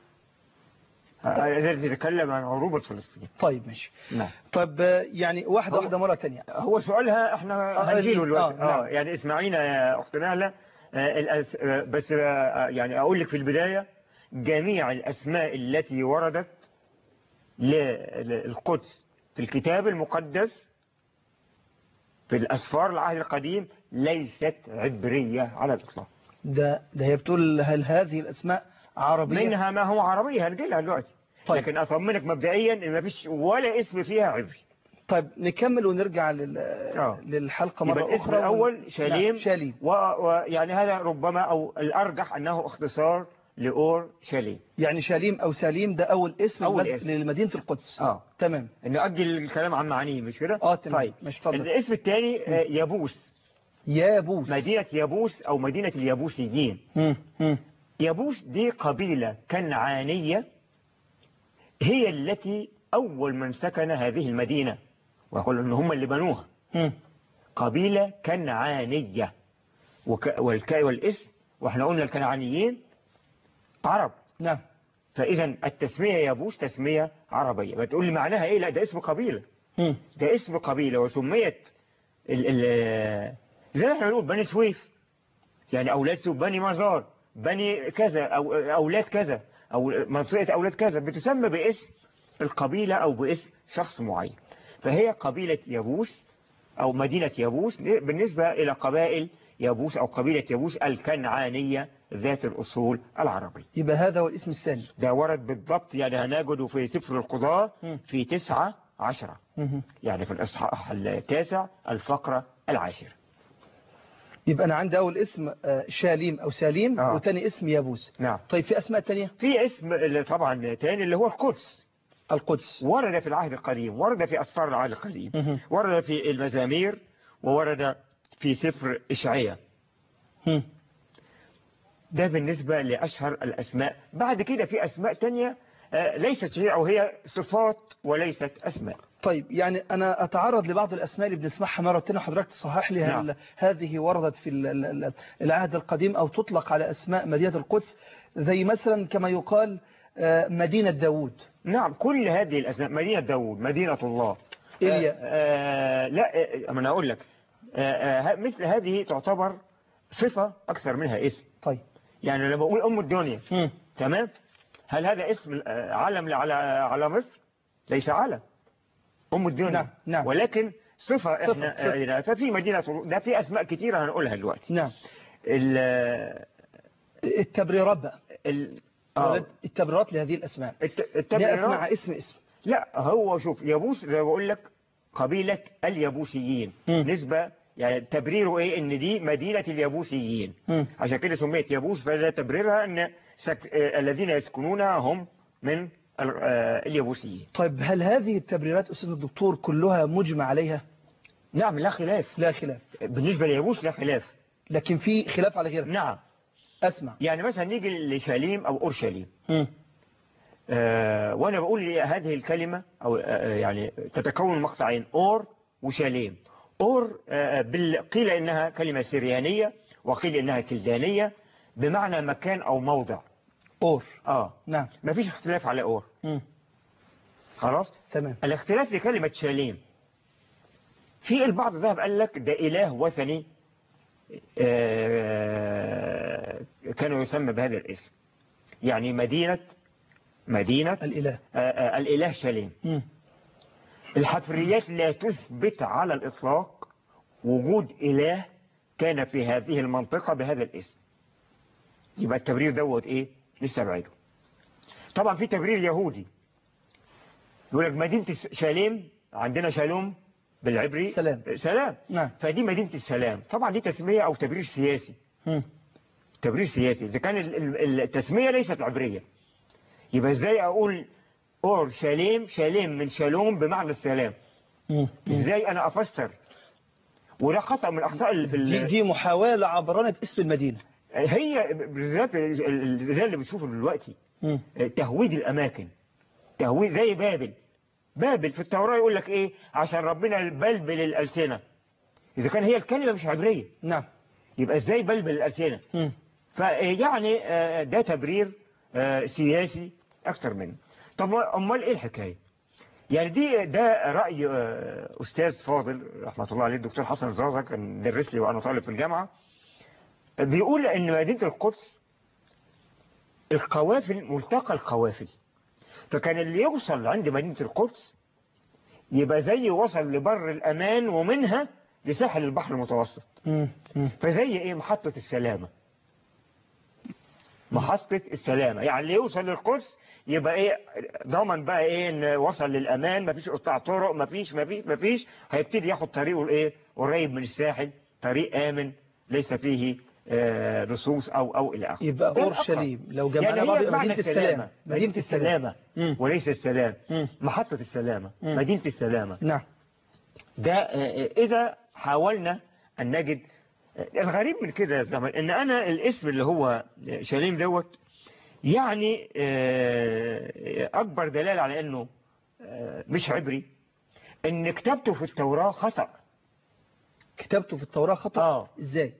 Speaker 2: الذي تتكلم عن عروبة فلسطين
Speaker 1: طيب ماشي
Speaker 2: نعم
Speaker 1: طب آه، يعني واحدة
Speaker 2: هو-
Speaker 1: واحدة مرة تانية
Speaker 2: هو سؤالها احنا
Speaker 1: آه،
Speaker 2: هنجيله
Speaker 1: آه،
Speaker 2: دلوقتي
Speaker 1: نعم.
Speaker 2: اه يعني اسمعينا يا اخت نهله آه، الأس... آه، بس آه، يعني اقول لك في البدايه جميع الاسماء التي وردت ل- للقدس في الكتاب المقدس في الاسفار العهد القديم ليست عبريه على الاطلاق
Speaker 1: ده ده هي بتقول هل هذه الأسماء عربية
Speaker 2: منها ما هو عربي هنجيلها دلوقتي
Speaker 1: طيب.
Speaker 2: لكن اطمنك مبدئيا ان ما فيش ولا اسم فيها عبري
Speaker 1: طيب نكمل ونرجع لل...
Speaker 2: آه.
Speaker 1: للحلقة
Speaker 2: يبقى
Speaker 1: مرة
Speaker 2: الاسم
Speaker 1: أخرى
Speaker 2: الأول شاليم
Speaker 1: نعم. شاليم
Speaker 2: ويعني هذا ربما أو الأرجح أنه اختصار لأور شاليم
Speaker 1: يعني شاليم أو سليم ده أول اسم
Speaker 2: أول
Speaker 1: المس-
Speaker 2: اسم.
Speaker 1: لمدينة القدس
Speaker 2: آه
Speaker 1: تمام
Speaker 2: نأجل الكلام عن معانيه مش كده
Speaker 1: اه تمام
Speaker 2: طيب
Speaker 1: مش اتفضل
Speaker 2: الاسم الثاني آه، يابوس
Speaker 1: يابوس
Speaker 2: مدينة يابوس أو مدينة اليابوسيين
Speaker 1: مم. مم.
Speaker 2: يابوس دي قبيلة كنعانية هي التي أول من سكن هذه المدينة ويقول أن هم اللي بنوها
Speaker 1: مم.
Speaker 2: قبيلة كنعانية وك... والك... والاسم واحنا قلنا الكنعانيين عرب
Speaker 1: نعم
Speaker 2: فإذا التسمية يابوس تسمية عربية بتقول لي معناها إيه لا ده اسم قبيلة
Speaker 1: مم.
Speaker 2: ده اسم قبيلة وسميت ال ال زي ما احنا بنقول بني سويف يعني أولاد سويف بني مزار بني كذا أو أولاد كذا أو منطقة أولاد كذا بتسمى باسم القبيلة أو باسم شخص معين فهي قبيلة يابوس أو مدينة يابوس بالنسبة إلى قبائل يابوس أو قبيلة يابوس الكنعانية ذات الأصول العربية
Speaker 1: يبقى هذا هو الاسم الثاني
Speaker 2: ده ورد بالضبط يعني هنجده في سفر القضاء
Speaker 1: مم.
Speaker 2: في تسعة عشرة
Speaker 1: مم.
Speaker 2: يعني في الإصحاح التاسع الفقرة العاشرة
Speaker 1: يبقى أنا عندي أول اسم آه، شاليم أو سليم
Speaker 2: آه.
Speaker 1: وتاني اسم يابوس
Speaker 2: نعم
Speaker 1: طيب في أسماء تانية
Speaker 2: في اسم اللي طبعا تاني اللي هو القدس
Speaker 1: القدس
Speaker 2: ورد في العهد القديم ورد في أسفار العهد القديم
Speaker 1: مم.
Speaker 2: ورد في المزامير وورد في سفر إشعياء
Speaker 1: مم.
Speaker 2: ده بالنسبة لأشهر الأسماء بعد كده في أسماء تانية آه، ليست هي أو هي صفات وليست أسماء
Speaker 1: طيب يعني أنا أتعرض لبعض الأسماء اللي بنسمعها مرة تانية حضرتك تصحح لي
Speaker 2: نعم.
Speaker 1: هل هذه وردت في ال- ال- ال- العهد القديم أو تطلق على أسماء مدينة القدس زي مثلا كما يقال آه، مدينة داوود
Speaker 2: نعم كل هذه الأسماء مدينة داود مدينة الله
Speaker 1: إيليا.
Speaker 2: آه آه لا آه، أنا أقول لك آه آه مثل هذه تعتبر صفة أكثر منها اسم
Speaker 1: طيب
Speaker 2: يعني لما بقول أم الدنيا
Speaker 1: مم.
Speaker 2: تمام هل هذا اسم آه، علم على على مصر ليس علم أم الدنيا
Speaker 1: نعم، نعم.
Speaker 2: ولكن صفة
Speaker 1: صفة،
Speaker 2: احنا
Speaker 1: صفة.
Speaker 2: آه، ففي مدينة ده في أسماء كثيرة هنقولها دلوقتي
Speaker 1: نعم
Speaker 2: ال
Speaker 1: التبريرات بقى
Speaker 2: ال آه،
Speaker 1: التبريرات لهذه الأسماء
Speaker 2: الت-
Speaker 1: نقف
Speaker 2: التبريرات
Speaker 1: مع اسم اسم
Speaker 2: لا هو شوف يابوس زي ما بقول لك قبيلة اليابوسيين
Speaker 1: مم.
Speaker 2: نسبة يعني تبريره ايه ان دي مدينة اليابوسيين
Speaker 1: مم.
Speaker 2: عشان كده سميت يابوس فده تبريرها ان سك... آه، الذين يسكنونها هم من ال- آه، اليابوسيين
Speaker 1: طيب هل هذه التبريرات أستاذ الدكتور كلها مجمع عليها
Speaker 2: نعم لا خلاف
Speaker 1: لا خلاف
Speaker 2: بالنسبة ليابوس لا خلاف
Speaker 1: لكن في خلاف على غيرها
Speaker 2: نعم
Speaker 1: أسمع
Speaker 2: يعني مثلا نيجي لشاليم او اورشليم
Speaker 1: مم.
Speaker 2: آه، وانا بقول لي هذه الكلمة او آه، يعني تتكون من مقطعين اور وشاليم اور آه، بال- قيل انها كلمة سريانية وقيل إنها كلدانية بمعنى مكان أو موضع
Speaker 1: أور
Speaker 2: آه
Speaker 1: نعم
Speaker 2: ما فيش اختلاف على أور
Speaker 1: مم.
Speaker 2: خلاص
Speaker 1: تمام
Speaker 2: الاختلاف في كلمة شاليم في البعض ذهب قال لك ده إله وثني آه، كانوا يسمى بهذا الاسم يعني مدينة مدينة
Speaker 1: الإله
Speaker 2: آه، آه، الإله شاليم
Speaker 1: مم.
Speaker 2: الحفريات لا تثبت على الإطلاق وجود إله كان في هذه المنطقة بهذا الاسم يبقى التبرير دوت إيه لسه بعيده طبعا في تبرير يهودي يقول لك مدينة شاليم عندنا شالوم بالعبري
Speaker 1: سلام.
Speaker 2: سلام
Speaker 1: نعم
Speaker 2: فدي مدينة السلام طبعا دي تسمية أو تبرير سياسي
Speaker 1: مم.
Speaker 2: تبرير سياسي إذا كان ال- ال- التسمية ليست عبرية يبقى إزاي أقول أور شاليم شاليم من شالوم بمعنى السلام
Speaker 1: مم.
Speaker 2: إزاي أنا أفسر وده خطأ من الأخطاء اللي في
Speaker 1: دي,
Speaker 2: ال-
Speaker 1: دي محاولة عبرنة اسم المدينة
Speaker 2: هي بالذات ال- ال- ده اللي بنشوفه دلوقتي
Speaker 1: مم.
Speaker 2: تهويد الأماكن تهويد زي بابل بابل في التوراة يقول لك إيه عشان ربنا بلبل الألسنة إذا كان هي الكلمة مش عبرية
Speaker 1: نعم
Speaker 2: يبقى إزاي بلبل الألسنة
Speaker 1: مم.
Speaker 2: فيعني آه، ده تبرير آه، سياسي أكثر منه طب أمال إيه الحكاية يعني دي ده رأي آه، أستاذ فاضل رحمة الله عليه الدكتور حسن الزازا كان درس لي وأنا طالب في الجامعة بيقول إن مدينة القدس القوافل ملتقى القوافل فكان اللي يوصل عند مدينة القدس يبقى زي وصل لبر الأمان ومنها لساحل البحر المتوسط
Speaker 1: مم. مم.
Speaker 2: فزي ايه محطة السلامة محطة السلامة يعني اللي يوصل للقدس يبقى ايه ضمن بقى ايه ان وصل للامان مفيش قطاع طرق مفيش مفيش مفيش هيبتدي ياخد طريقه الايه قريب من الساحل طريق امن ليس فيه آه، لصوص او او الى اخره
Speaker 1: يبقى
Speaker 2: ده
Speaker 1: أورشليم لو
Speaker 2: يعني
Speaker 1: جمعنا
Speaker 2: هي
Speaker 1: بعض
Speaker 2: معنى
Speaker 1: مدينة السلام
Speaker 2: مدينة السلامة
Speaker 1: مم.
Speaker 2: وليس السلام
Speaker 1: مم.
Speaker 2: محطة السلامة
Speaker 1: مم.
Speaker 2: مدينة السلامة
Speaker 1: نعم
Speaker 2: ده آه، إذا حاولنا أن نجد آه، الغريب من كده يا زلمة إن أنا الاسم اللي هو شاليم دوت يعني آه، أكبر دلالة على أنه آه، مش عبري إن كتابته في التوراة خطأ
Speaker 1: كتابته في التوراة خطأ
Speaker 2: آه.
Speaker 1: ازاي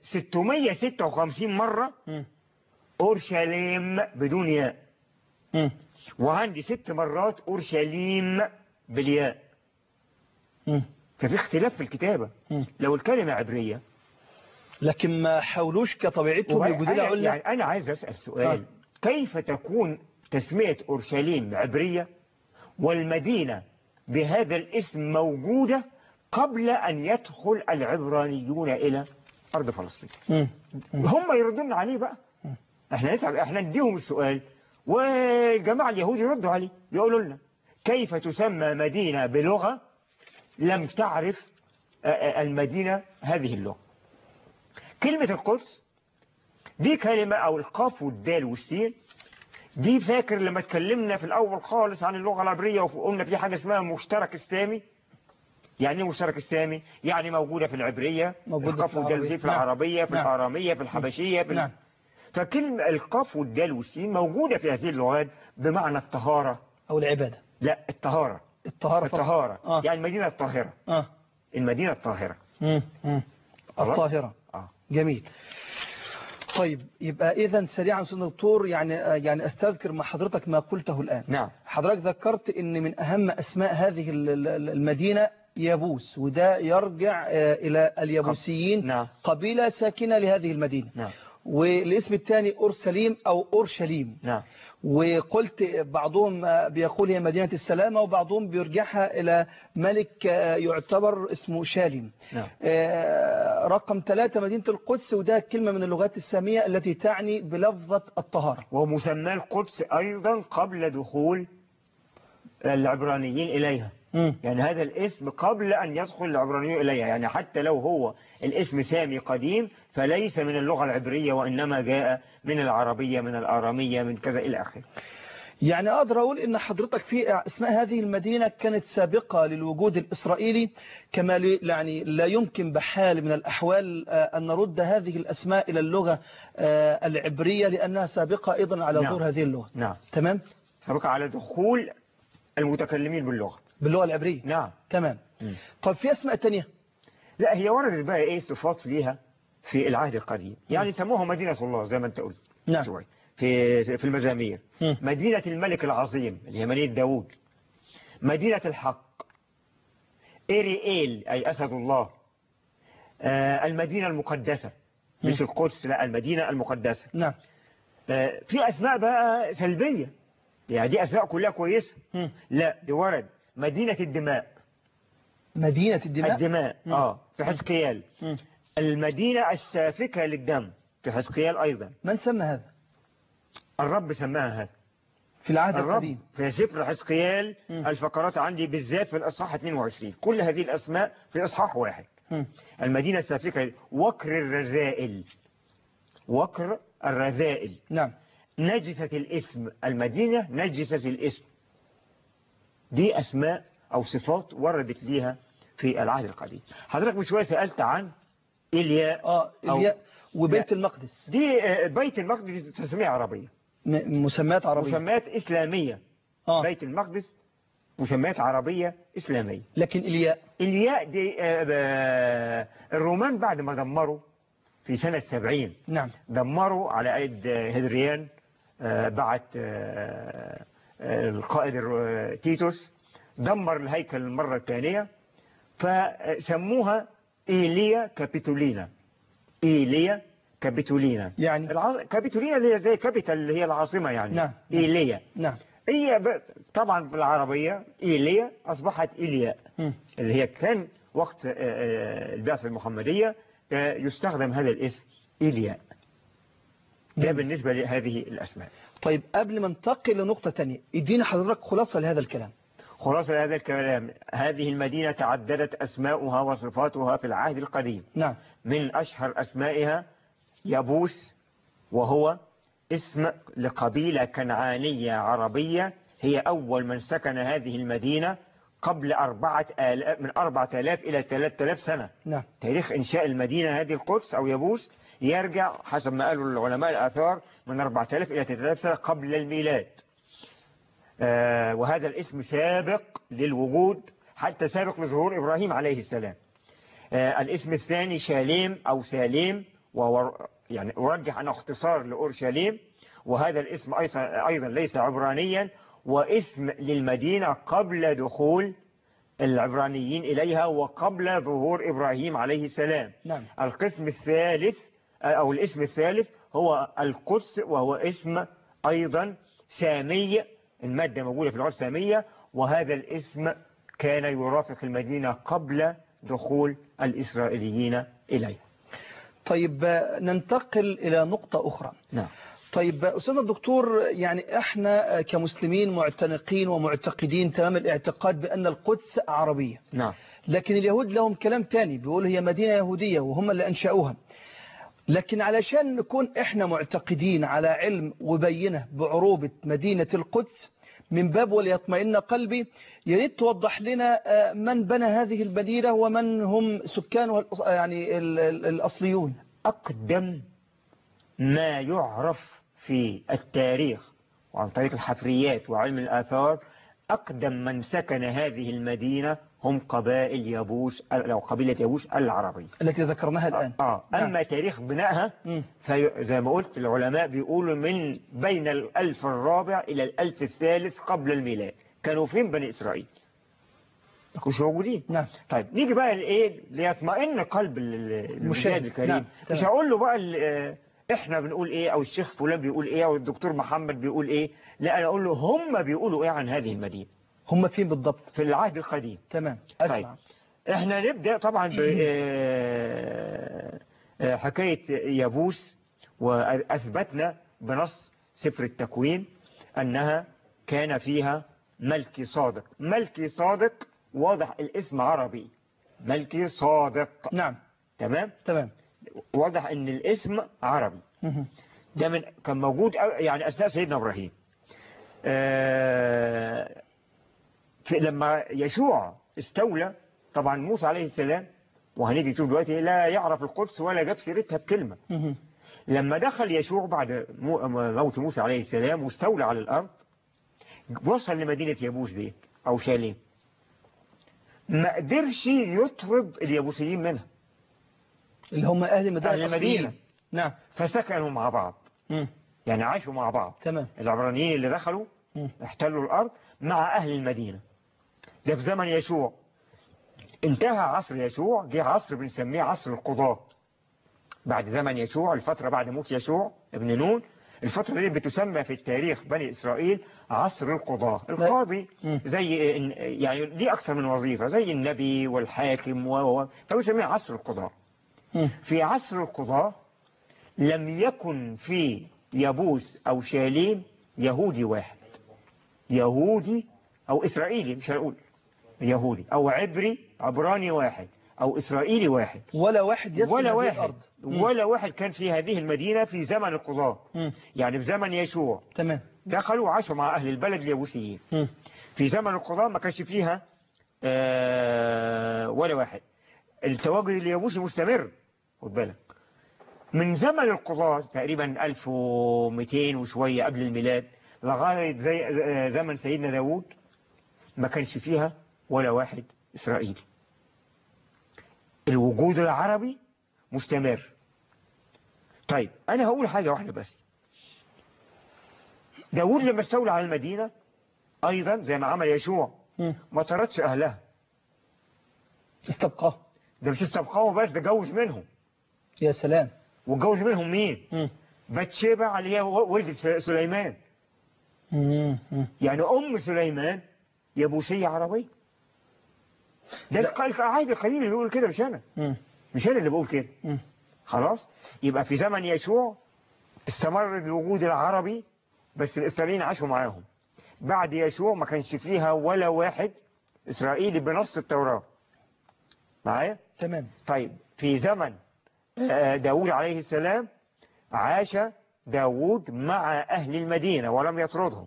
Speaker 2: 656 مرة
Speaker 1: مم.
Speaker 2: أورشليم بدون ياء
Speaker 1: مم.
Speaker 2: وعندي ست مرات أورشليم بالياء
Speaker 1: مم.
Speaker 2: ففي اختلاف في الكتابة
Speaker 1: مم.
Speaker 2: لو الكلمة عبرية
Speaker 1: لكن ما حاولوش كطبيعتهم
Speaker 2: وبقى
Speaker 1: يجودوا لها
Speaker 2: أنا,
Speaker 1: علة
Speaker 2: يعني أنا عايز أسأل سؤال
Speaker 1: آه.
Speaker 2: كيف تكون تسمية أورشليم عبرية والمدينة بهذا الاسم موجودة قبل أن يدخل العبرانيون إلى أرض فلسطين
Speaker 1: مم.
Speaker 2: هم يردون عليه بقى احنا نتعب احنا نديهم السؤال والجماعة اليهود يردوا عليه يقولوا لنا كيف تسمى مدينة بلغة لم تعرف آه، آه، المدينة هذه اللغة كلمة القدس دي كلمة أو القاف والدال والسين دي فاكر لما اتكلمنا في الأول خالص عن اللغة العبرية وقلنا في حاجة اسمها مشترك السامي يعني ايه مشترك السامي يعني موجودة في العبرية
Speaker 1: موجودة
Speaker 2: القاف
Speaker 1: في
Speaker 2: والدال
Speaker 1: العربية.
Speaker 2: والسين في
Speaker 1: نعم.
Speaker 2: العربية في
Speaker 1: نعم.
Speaker 2: الآرامية في الحبشية في
Speaker 1: نعم
Speaker 2: فكلمة القاف والدال والسين موجودة في هذه اللغات بمعنى الطهارة
Speaker 1: أو العبادة
Speaker 2: لا الطهارة
Speaker 1: الطهارة فقط.
Speaker 2: الطهارة
Speaker 1: آه.
Speaker 2: يعني المدينة الطاهرة
Speaker 1: آه.
Speaker 2: المدينة الطاهرة
Speaker 1: مم. مم.
Speaker 2: خلاص؟
Speaker 1: الطاهرة
Speaker 2: آه.
Speaker 1: جميل طيب يبقى إذا سريعا أستاذ دكتور يعني يعني أستذكر مع حضرتك ما قلته الآن
Speaker 2: نعم
Speaker 1: حضرتك ذكرت ان من اهم اسماء هذه ال- ال- المدينة يابوس وده يرجع آه، الى اليابوسيين
Speaker 2: نعم.
Speaker 1: قبيلة ساكنة لهذه المدينة
Speaker 2: نعم
Speaker 1: والاسم الثاني اورسليم او اورشليم
Speaker 2: نعم
Speaker 1: وقلت بعضهم آه، بيقول هي مدينة السلامة وبعضهم بيرجعها الى ملك آه، يعتبر اسمه شاليم
Speaker 2: نعم
Speaker 1: آه، رقم ثلاثة مدينة القدس وده كلمة من اللغات السامية التي تعني بلفظة الطهارة
Speaker 2: ومسمى القدس أيضا قبل دخول العبرانيين إليها
Speaker 1: مم.
Speaker 2: يعني هذا الاسم قبل أن يدخل العبرانيون إليها يعني حتى لو هو الاسم سامي قديم فليس من اللغة العبرية وإنما جاء من العربية من الآرامية من كذا إلى آخره
Speaker 1: يعني أقدر أقول إن حضرتك في اسماء هذه المدينة كانت سابقة للوجود الإسرائيلي كما ل- يعني لا يمكن بحال من الأحوال آه، أن نرد هذه الأسماء إلى اللغة آه، العبرية لأنها سابقة أيضا على
Speaker 2: نعم.
Speaker 1: ظهور هذه اللغة
Speaker 2: نعم
Speaker 1: تمام
Speaker 2: سبق على دخول المتكلمين باللغة
Speaker 1: باللغة العبرية
Speaker 2: نعم
Speaker 1: تمام
Speaker 2: مم.
Speaker 1: طب في أسماء تانية
Speaker 2: لا هي وردت بقى ايه صفات ليها في العهد القديم يعني سموها مدينة الله زي ما انت قلت
Speaker 1: نعم.
Speaker 2: شوي في في المزامير
Speaker 1: مم.
Speaker 2: مدينة الملك العظيم اللي هي مدينة داوود مدينة الحق إيريئيل أي أسد الله آه، المدينة المقدسة مش القدس لا المدينة المقدسة
Speaker 1: نعم
Speaker 2: آه، في أسماء بقى سلبية يعني دي أسماء كلها كويسة
Speaker 1: مم.
Speaker 2: لا دي ورد مدينة الدماء
Speaker 1: مدينة الدماء
Speaker 2: الدماء
Speaker 1: مم.
Speaker 2: اه في حزقيال
Speaker 1: مم.
Speaker 2: المدينة السافكة للدم في حزقيال أيضا
Speaker 1: من سمى هذا
Speaker 2: الرب سماها هذا
Speaker 1: في العهد
Speaker 2: الرب
Speaker 1: القديم
Speaker 2: في سفر حزقيال
Speaker 1: مم.
Speaker 2: الفقرات عندي بالذات في الأصحاح 22 كل هذه الأسماء في إصحاح واحد
Speaker 1: مم.
Speaker 2: المدينة السافكة وكر الرذائل وكر الرذائل
Speaker 1: نعم
Speaker 2: نجسة الاسم المدينة نجسة الاسم دي أسماء أو صفات وردت ليها في العهد القديم حضرتك من شوية سألت عن إلياء
Speaker 1: اه
Speaker 2: أو-
Speaker 1: الياء وبيت
Speaker 2: لا.
Speaker 1: المقدس
Speaker 2: دي آه، بيت المقدس تسمية عربية
Speaker 1: م- مسميات عربية
Speaker 2: مسميات إسلامية
Speaker 1: اه
Speaker 2: بيت المقدس مسميات عربية إسلامية
Speaker 1: لكن الياء
Speaker 2: الياء دي آه، آه، الرومان بعد ما دمروا في سنة 70
Speaker 1: نعم
Speaker 2: دمروا على ايد هدريان آه، بعت آه، آه، القائد الر- تيتوس دمر الهيكل المرة الثانية فسموها إيليا كابيتولينا إيليا كابيتولينا
Speaker 1: يعني
Speaker 2: الع... كابيتولينا اللي هي زي كابيتال اللي هي العاصمة يعني
Speaker 1: نعم.
Speaker 2: إيليا
Speaker 1: نعم
Speaker 2: هي ب... طبعا بالعربية إيليا أصبحت إيلياء
Speaker 1: مم.
Speaker 2: اللي هي كان وقت آه، آه، البعثة المحمدية آه، يستخدم هذا الاسم إيلياء ده
Speaker 1: جميل.
Speaker 2: بالنسبة لهذه الأسماء
Speaker 1: طيب قبل ما ننتقل لنقطة تانية ادينا حضرتك خلاصة لهذا الكلام
Speaker 2: خلاصة هذا الكلام هذه المدينة تعددت أسماؤها وصفاتها في العهد القديم
Speaker 1: نعم
Speaker 2: من أشهر أسمائها يبوس وهو اسم لقبيلة كنعانية عربية هي أول من سكن هذه المدينة قبل أربعة آلاف من أربعة آلاف إلى ثلاثة آلاف سنة
Speaker 1: نعم
Speaker 2: تاريخ إنشاء المدينة هذه القدس أو يبوس يرجع حسب ما قالوا العلماء الآثار من 4000 إلى 3000 سنة قبل الميلاد آه وهذا الاسم سابق للوجود حتى سابق لظهور إبراهيم عليه السلام آه الاسم الثاني شاليم أو ساليم وهو يعني أرجح أنه اختصار لأورشليم وهذا الاسم أيضا أيضا ليس عبرانيا واسم للمدينة قبل دخول العبرانيين إليها وقبل ظهور إبراهيم عليه السلام
Speaker 1: نعم
Speaker 2: القسم الثالث أو الاسم الثالث هو القدس وهو اسم أيضا سامي المادة موجودة في اللغة السامية وهذا الاسم كان يرافق المدينة قبل دخول الإسرائيليين إليها
Speaker 1: طيب آه، ننتقل إلى نقطة أخرى
Speaker 2: نعم
Speaker 1: طيب آه، أستاذنا الدكتور يعني إحنا آه، كمسلمين معتنقين ومعتقدين تمام الاعتقاد بأن القدس عربية
Speaker 2: نعم
Speaker 1: لكن اليهود لهم كلام تاني بيقولوا هي مدينة يهودية وهم اللي أنشأوها لكن علشان نكون إحنا معتقدين على علم وبينة بعروبة مدينة القدس من باب وليطمئن قلبي يريد توضح لنا آه، من بنى هذه المدينة ومن هم سكانها الأص- يعني ال- ال- الأصليون
Speaker 2: أقدم ما يعرف في التاريخ وعن طريق الحفريات وعلم الآثار أقدم من سكن هذه المدينة هم قبائل يبوس أو قبيلة يبوس العربية
Speaker 1: التي ذكرناها الآن
Speaker 2: آه.
Speaker 1: نعم.
Speaker 2: أما تاريخ بنائها
Speaker 1: مم.
Speaker 2: فزي ما قلت العلماء بيقولوا من بين الألف الرابع إلى الألف الثالث قبل الميلاد كانوا فين بني إسرائيل ما كانوش موجودين
Speaker 1: نعم
Speaker 2: طيب نيجي بقى لايه ليطمئن قلب ال- ال-
Speaker 1: المشاهد.
Speaker 2: المشاهد الكريم
Speaker 1: نعم، تمام.
Speaker 2: مش هقول له بقى ال- آه، احنا بنقول ايه او الشيخ فلان بيقول ايه او الدكتور محمد بيقول ايه لا انا اقول له هم بيقولوا ايه عن هذه المدينة
Speaker 1: هم فين بالضبط
Speaker 2: في العهد القديم
Speaker 1: تمام
Speaker 2: طيب
Speaker 1: أسمع
Speaker 2: احنا نبدأ طبعا ب آه، آه، حكاية يابوس وأثبتنا بنص سفر التكوين أنها كان فيها ملكي صادق ملكي صادق واضح الاسم عربي ملكي صادق
Speaker 1: نعم
Speaker 2: تمام
Speaker 1: تمام
Speaker 2: واضح ان الاسم عربي
Speaker 1: مهم.
Speaker 2: ده من كان موجود أو- يعني أثناء سيدنا إبراهيم آه، في لما يشوع استولى طبعا موسى عليه السلام وهنيجي نشوف دلوقتي لا يعرف القدس ولا جاب سيرتها بكلمة
Speaker 1: مهم.
Speaker 2: لما دخل يشوع بعد مو- موت موسى عليه السلام واستولى على الأرض وصل لمدينة يابوس دي أو شاليم ما قدرش يطرد اليابوسيين منها
Speaker 1: اللي هم أهل المدينة
Speaker 2: أهل المدينة.
Speaker 1: الأصليين. نعم
Speaker 2: فسكنوا مع بعض
Speaker 1: مم.
Speaker 2: يعني عاشوا مع بعض
Speaker 1: تمام
Speaker 2: العبرانيين اللي دخلوا
Speaker 1: مم.
Speaker 2: احتلوا الأرض مع أهل المدينة ده في زمن يشوع انتهى عصر يشوع جه عصر بنسميه عصر القضاء بعد زمن يشوع الفترة بعد موت يشوع ابن نون الفترة دي بتسمى في التاريخ بني إسرائيل عصر القضاء القاضي
Speaker 1: مم.
Speaker 2: زي يعني دي أكثر من وظيفة زي النبي والحاكم و و- فبيسميه عصر القضاء
Speaker 1: مم.
Speaker 2: في عصر القضاء لم يكن في يبوس أو شاليم يهودي واحد يهودي أو إسرائيلي مش هنقول يهودي أو عبري عبراني واحد أو إسرائيلي واحد
Speaker 1: ولا واحد يسكن
Speaker 2: ولا
Speaker 1: هذه
Speaker 2: واحد
Speaker 1: الأرض مم.
Speaker 2: ولا واحد كان في هذه المدينة في زمن القضاء
Speaker 1: مم.
Speaker 2: يعني في زمن يشوع
Speaker 1: تمام
Speaker 2: دخلوا وعاشوا مع أهل البلد اليبوسيين
Speaker 1: مم.
Speaker 2: في زمن القضاء ما كانش فيها آه، ولا واحد التواجد اليابوسي مستمر خد بالك من زمن القضاء تقريبا 1200 وشوية قبل الميلاد لغاية زي آه، زمن سيدنا داود ما كانش فيها ولا واحد إسرائيلي الوجود العربي مستمر طيب أنا هقول حاجة واحدة بس داود لما استولى على المدينة أيضا زي ما عمل يشوع
Speaker 1: مم.
Speaker 2: ما طردش أهلها
Speaker 1: استبقاه
Speaker 2: ده مش استبقاهم بس ده جوز منهم
Speaker 1: يا سلام
Speaker 2: وجوز منهم مين
Speaker 1: مم.
Speaker 2: بتشيبة اللي هي ولدت س- سليمان
Speaker 1: مم. مم.
Speaker 2: يعني أم سليمان يبوسية عربية ده
Speaker 1: لا.
Speaker 2: الق- القاعد القديم اللي بيقول كده مش أنا
Speaker 1: مم.
Speaker 2: مش أنا اللي بقول كده
Speaker 1: مم.
Speaker 2: خلاص يبقى في زمن يشوع استمر الوجود العربي بس الإسرائيليين عاشوا معاهم بعد يشوع ما كانش فيها ولا واحد إسرائيلي بنص التوراة معايا
Speaker 1: تمام
Speaker 2: طيب في زمن آه، داود عليه السلام عاش داود مع أهل المدينة ولم يطردهم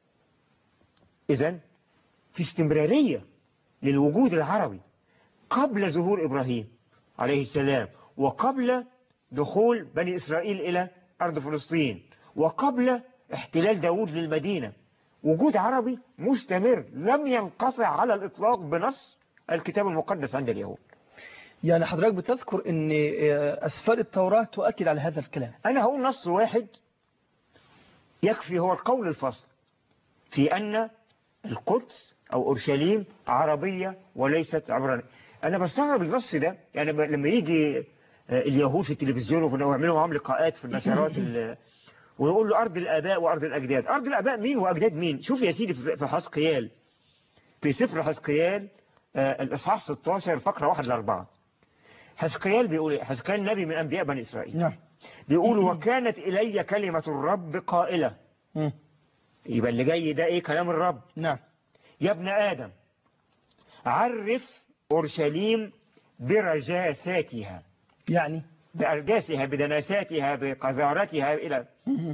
Speaker 2: إذا في استمرارية للوجود العربي قبل ظهور إبراهيم عليه السلام وقبل دخول بني إسرائيل إلى أرض فلسطين وقبل احتلال داود للمدينة وجود عربي مستمر لم ينقطع على الإطلاق بنص الكتاب المقدس عند اليهود
Speaker 1: يعني حضرتك بتذكر ان آه، اسفار التوراة تؤكد على هذا الكلام
Speaker 2: أنا هقول نص واحد يكفي هو القول الفصل في أن القدس أو أورشليم عربية وليست عبرانية أنا بستغرب النص ده يعني ب- لما يجي آه، اليهود في التلفزيون ويعملوا معاهم لقاءات في النشرات ال- ويقول له أرض الآباء وأرض الأجداد أرض الآباء مين وأجداد مين شوف يا سيدي في في حسقيال في سفر حسقيال آه، الإصحاح 16 فقرة 1 لأربعة حسقيال بيقول إيه؟ حسقيال نبي من أنبياء بني إسرائيل
Speaker 1: نعم
Speaker 2: بيقول وكانت إلي كلمة الرب قائلة
Speaker 1: مم.
Speaker 2: يبقى اللي جاي ده إيه كلام الرب
Speaker 1: نعم
Speaker 2: يا ابن آدم عرف أورشليم برجاساتها
Speaker 1: يعني
Speaker 2: بأرجاسها بدناساتها بقذارتها إلى
Speaker 1: مم.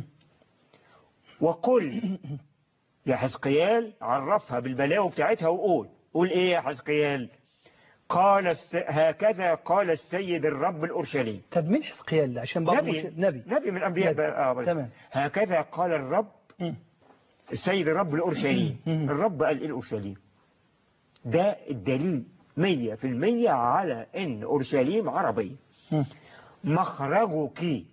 Speaker 2: وقل يا حزقيال عرفها بالبلاوي بتاعتها وقول قول إيه يا حزقيال قال الس... هكذا قال السيد الرب الأورشليم
Speaker 1: طب مين حزقيال ده عشان بعض
Speaker 2: نبي
Speaker 1: المش- نبي
Speaker 2: نبي من أنبياء
Speaker 1: نبي.
Speaker 2: بقى- آه بس.
Speaker 1: تمام.
Speaker 2: هكذا قال الرب
Speaker 1: مم.
Speaker 2: السيد الرب الأورشليم
Speaker 1: مم.
Speaker 2: الرب قال إيه الأورشليم ده الدليل مية في المية على إن أورشليم عربية
Speaker 1: مم.
Speaker 2: مخرجك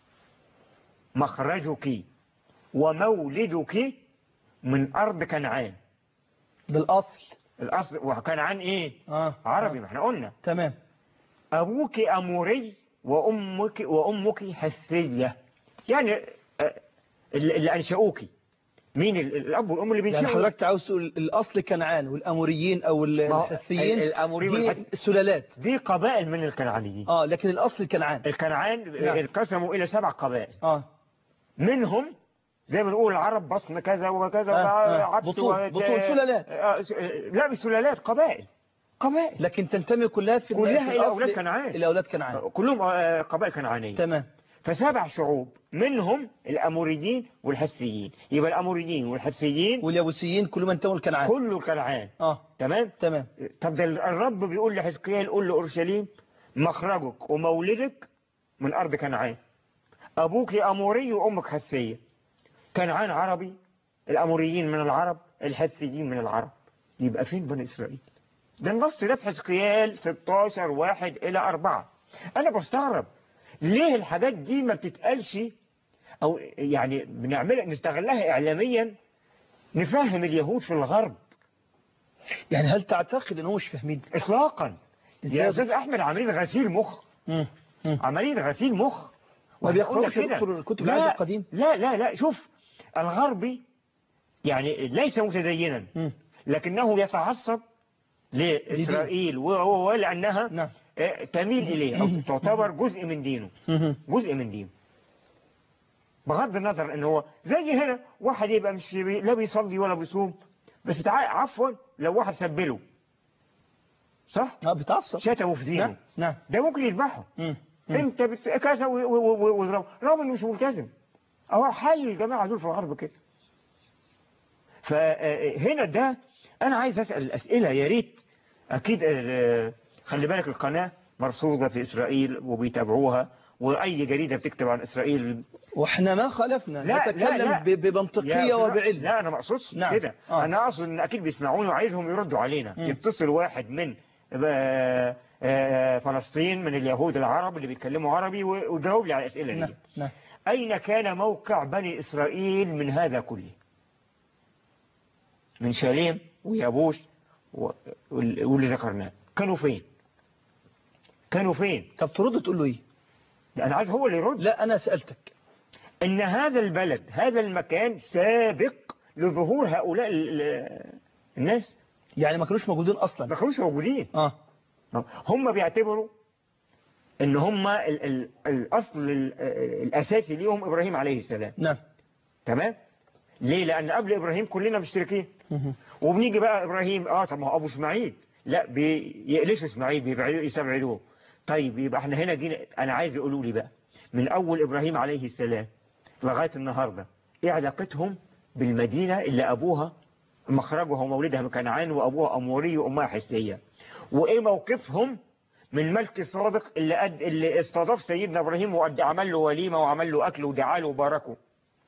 Speaker 2: مخرجك ومولدك من أرض كنعان
Speaker 1: بالاصل
Speaker 2: الأصل وكنعان إيه
Speaker 1: اه
Speaker 2: عربي
Speaker 1: آه.
Speaker 2: ما احنا قلنا
Speaker 1: تمام
Speaker 2: أبوك أموري وأمك وأمك حسية يعني آه، اللي اللي أنشأوك مين ال- الأب والأم اللي
Speaker 1: يعني
Speaker 2: بينشأوا
Speaker 1: حضرتك عاوز تقول الاصل كنعان والاموريين او ال-
Speaker 2: ما هو
Speaker 1: الحثيين
Speaker 2: ال- الأموريين
Speaker 1: دي
Speaker 2: والحث-
Speaker 1: السلالات
Speaker 2: دي قبائل من الكنعانيين
Speaker 1: اه لكن الاصل كنعان
Speaker 2: الكنعان
Speaker 1: نعم.
Speaker 2: انقسموا إلى سبع قبائل
Speaker 1: اه
Speaker 2: منهم زي ما بنقول العرب بطن كذا وكذا
Speaker 1: آه، آه.
Speaker 2: عبس
Speaker 1: بطون-
Speaker 2: وت-
Speaker 1: بطون سلالات.
Speaker 2: آه، س- لا مش سلالات قبائل قبائل
Speaker 1: لكن تنتمي كلها في
Speaker 2: كلها
Speaker 1: في
Speaker 2: إلى
Speaker 1: الأصل
Speaker 2: أولاد كنعان.
Speaker 1: الى اولاد كنعان
Speaker 2: كلهم آه، قبائل كنعانية
Speaker 1: تمام
Speaker 2: فسبع شعوب منهم الأموريين والحسيين يبقى الأموريين والحسيين
Speaker 1: واليابوسيين كلهم انتموا لكنعان
Speaker 2: كله كنعان
Speaker 1: اه
Speaker 2: تمام
Speaker 1: تمام
Speaker 2: طب ده الرب بيقول لحزقيال قول لأورشليم مخرجك ومولدك من أرض كنعان أبوك أموري وأمك حسية كنعان عربي الأموريين من العرب الحسيين من العرب يبقى فين بني إسرائيل ده النص ده في حزقيال 16 واحد إلى أربعة انا بستغرب ليه الحاجات دي ما بتتقالش او يعني بنعملها نستغلها اعلاميا نفهم اليهود في الغرب
Speaker 1: يعني هل تعتقد ان هم مش فاهمين
Speaker 2: اطلاقا
Speaker 1: إزاي؟
Speaker 2: يا استاذ احمد عمليه غسيل مخ
Speaker 1: مم. مم.
Speaker 2: عمليه غسيل مخ
Speaker 1: ما
Speaker 2: وأنا أقول لك
Speaker 1: بيقرأوش يا
Speaker 2: كده.
Speaker 1: دكتور الكتب
Speaker 2: لا،
Speaker 1: العهد القديم؟
Speaker 2: لا لا لا شوف الغربي يعني ليس متدينا
Speaker 1: مم.
Speaker 2: لكنه يتعصب لإسرائيل و- و- ولأنها
Speaker 1: نعم.
Speaker 2: آه، تميل إليه أو تعتبر جزء من دينه
Speaker 1: مم.
Speaker 2: جزء من دينه بغض النظر ان هو زي هنا واحد يبقى مش بي- لا بيصلي ولا بيصوم بس تعال عفوا لو واحد سبله صح
Speaker 1: اه بتعصب
Speaker 2: شتمه في دينه
Speaker 1: نعم نعم
Speaker 2: ده ممكن يذبحه
Speaker 1: مم. مم.
Speaker 2: انت بت... كذا و- و- و- واضربه رغم انه مش ملتزم او حال الجماعه دول في الغرب كده فهنا ده انا عايز اسال الاسئله يا ريت اكيد آه، خلي بالك القناه مرصوده في اسرائيل وبيتابعوها واي جريده بتكتب عن اسرائيل
Speaker 1: واحنا ما خالفنا
Speaker 2: لا، لا،
Speaker 1: نتكلم
Speaker 2: لا.
Speaker 1: ب- ببنطقية
Speaker 2: يا أستاذ-
Speaker 1: وبعلم
Speaker 2: لا انا ما اقصدش
Speaker 1: نعم.
Speaker 2: كده
Speaker 1: آه.
Speaker 2: انا اقصد ان اكيد بيسمعوني وعايزهم يردوا علينا
Speaker 1: مم.
Speaker 2: يتصل واحد من آه، آه، فلسطين من اليهود العرب اللي بيتكلموا عربي و- ويجاوب لي على الاسئله
Speaker 1: نعم
Speaker 2: دي
Speaker 1: نعم
Speaker 2: اين كان موقع بني اسرائيل من هذا كله من شاليم ويابوس و- وال- واللي ذكرناه كانوا فين كانوا فين
Speaker 1: طب ترد تقول له ايه
Speaker 2: انا عايز هو اللي يرد
Speaker 1: لا انا سألتك
Speaker 2: ان هذا البلد هذا المكان سابق لظهور هؤلاء ال- ال- الناس
Speaker 1: يعني ما كانوش موجودين
Speaker 2: ما
Speaker 1: اصلا
Speaker 2: كانوش موجودين
Speaker 1: اه
Speaker 2: هم بيعتبروا ان هم ال ال الاصل ال الاساسي ليهم ابراهيم عليه السلام
Speaker 1: نعم
Speaker 2: تمام ليه لان قبل ابراهيم كلنا مشتركين
Speaker 1: مهم.
Speaker 2: وبنيجي بقى ابراهيم اه طب ما هو ابو اسماعيل لا بيقلشوا اسماعيل بيبعدوا يستبعدوه طيب يبقى احنا هنا جينا انا عايز يقولوا لي بقى من اول ابراهيم عليه السلام لغايه النهارده ايه علاقتهم بالمدينه اللي ابوها مخرجها ومولدها من كنعان وابوها اموري وامها حسيه وايه موقفهم من ملك صادق اللي قد اللي استضاف سيدنا ابراهيم وقد عمل له وليمه وعمل له اكل ودعا له وباركه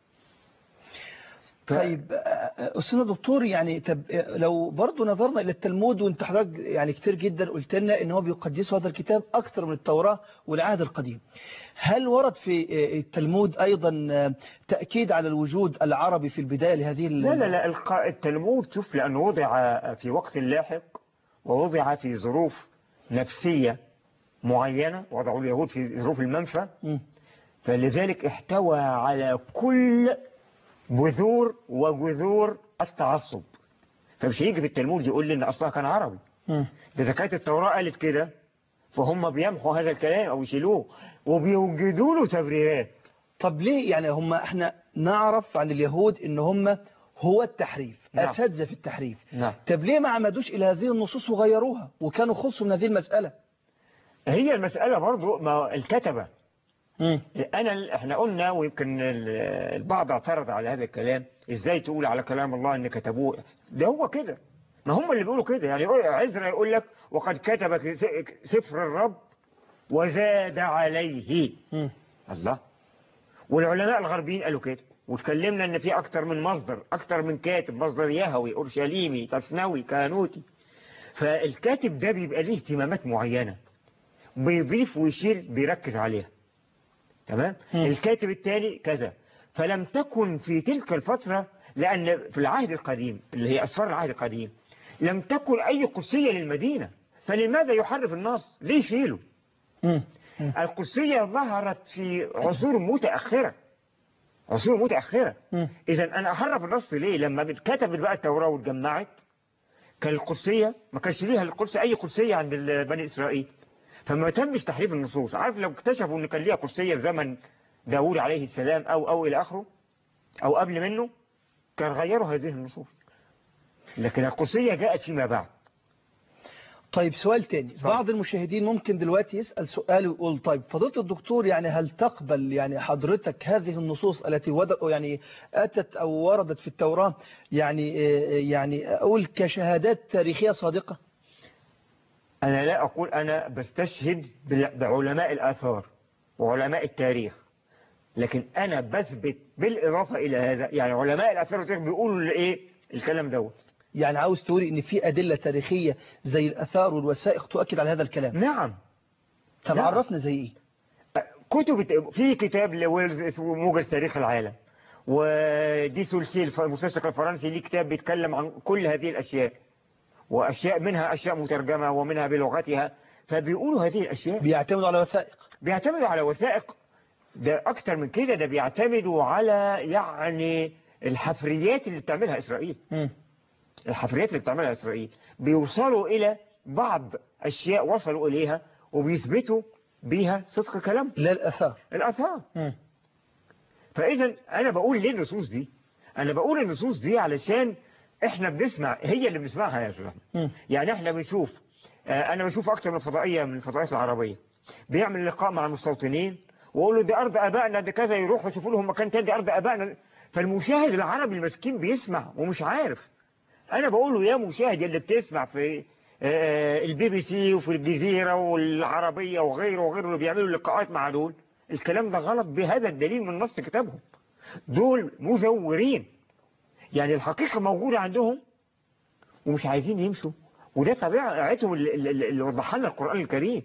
Speaker 2: ف-
Speaker 1: طيب آه، أستاذ دكتور يعني طب آه، لو برضو نظرنا إلى التلمود وانت حضرتك يعني كتير جدا قلت لنا إن هو بيقدسوا هذا الكتاب أكثر من التوراة والعهد القديم هل ورد في آه، التلمود أيضا آه، تأكيد على الوجود العربي في البداية لهذه ال-
Speaker 2: لا لا لا الق- التلمود شوف لأنه وضع في وقت لاحق ووضع في ظروف نفسية معينة وضعوا اليهود في ظروف المنفى
Speaker 1: مم.
Speaker 2: فلذلك احتوى على كل بذور وجذور التعصب فمش هيجي في التلمود يقول لي ان اصلها كان عربي
Speaker 1: مم.
Speaker 2: ده إذا كانت التوراة قالت كده فهم بيمحوا هذا الكلام او يشيلوه وبيوجدوا له تبريرات
Speaker 1: طب ليه يعني هم احنا نعرف عن اليهود ان هم هو التحريف
Speaker 2: نعم.
Speaker 1: أساتذة في التحريف
Speaker 2: نعم
Speaker 1: طب ليه ما عمدوش إلى هذه النصوص وغيروها وكانوا خلصوا من هذه المسألة
Speaker 2: هي المسألة برضو ما الكتبة
Speaker 1: مم.
Speaker 2: انا احنا قلنا ويمكن ال- البعض اعترض على هذا الكلام ازاي تقول على كلام الله ان كتبوه ده هو كده ما هم اللي بيقولوا كده يعني يقول- عزرا يقول لك وقد كتب ك- سفر الرب وزاد عليه
Speaker 1: مم.
Speaker 2: الله والعلماء الغربيين قالوا كده واتكلمنا ان في اكتر من مصدر اكتر من كاتب مصدر يهوي اورشليمي تسنوي كانوتي فالكاتب ده بيبقى ليه اهتمامات معينة بيضيف ويشيل بيركز عليها تمام
Speaker 1: مم.
Speaker 2: الكاتب الثاني كذا فلم تكن في تلك الفترة لأن في العهد القديم اللي هي أسفار العهد القديم لم تكن أي قدسية للمدينة فلماذا يحرف النص ليه يشيله
Speaker 1: مم. مم.
Speaker 2: القدسية ظهرت في عصور متأخرة عصور متأخرة
Speaker 1: مم.
Speaker 2: إذا أنا أحرف النص ليه لما كتبت بقى التوراة واتجمعت كان القدسية ما كانش ليها القدس أي قدسية عند ال- بني إسرائيل فما تمش تحريف النصوص عارف لو اكتشفوا إن كان ليها قدسية في زمن داوود عليه السلام أو أو إلى آخره أو قبل منه كان غيروا هذه النصوص لكن القدسية جاءت فيما بعد
Speaker 1: طيب سؤال تاني
Speaker 2: اتفضل.
Speaker 1: بعض المشاهدين ممكن دلوقتي يسأل سؤال ويقول طيب فضيلة الدكتور يعني هل تقبل يعني حضرتك هذه النصوص التي ود- يعني أتت أو وردت في التوراة يعني آه، يعني أقول كشهادات تاريخية صادقة
Speaker 2: أنا لا أقول أنا بستشهد بال- بعلماء الآثار وعلماء التاريخ لكن أنا بثبت بالإضافة إلى هذا يعني علماء الآثار والتاريخ بيقولوا إيه الكلام دوت
Speaker 1: يعني عاوز تقولي ان في أدلة تاريخية زي الأثار والوثائق تؤكد على هذا الكلام
Speaker 2: نعم
Speaker 1: طب
Speaker 2: نعم.
Speaker 1: عرفنا زي ايه
Speaker 2: كتب في كتاب لويلز اسمه موجز تاريخ العالم ودي سولسي الف- المستشرق الفرنسي ليه كتاب بيتكلم عن كل هذه الأشياء وأشياء منها أشياء مترجمة ومنها بلغتها فبيقولوا هذه الأشياء
Speaker 1: بيعتمدوا على وثائق
Speaker 2: بيعتمدوا على وثائق ده أكتر من كده ده بيعتمدوا على يعني الحفريات اللي بتعملها إسرائيل
Speaker 1: مم.
Speaker 2: الحفريات اللي بتعملها إسرائيل بيوصلوا إلى بعض أشياء وصلوا إليها وبيثبتوا بيها صدق كلام
Speaker 1: لا الآثار
Speaker 2: الآثار
Speaker 1: مم.
Speaker 2: فإذا أنا بقول ليه النصوص دي أنا بقول النصوص دي علشان إحنا بنسمع هي اللي بنسمعها يا أستاذ أحمد
Speaker 1: مم.
Speaker 2: يعني إحنا بنشوف آه، أنا بشوف أكتر من فضائية من الفضائيات العربية بيعمل لقاء مع المستوطنين ويقول له دي أرض آبائنا ده كذا يروحوا يشوفوا لهم مكان تاني دي أرض آبائنا فالمشاهد العربي المسكين بيسمع ومش عارف أنا بقول له يا مشاهد اللي بتسمع في آه، البي بي سي وفي الجزيرة والعربية وغيره وغيره اللي بيعملوا لقاءات مع دول الكلام ده غلط بهذا الدليل من نص كتابهم دول مزورين يعني الحقيقة موجودة عندهم ومش عايزين يمشوا وده طبيعتهم اللي, اللي اللي وضحها لنا القرآن الكريم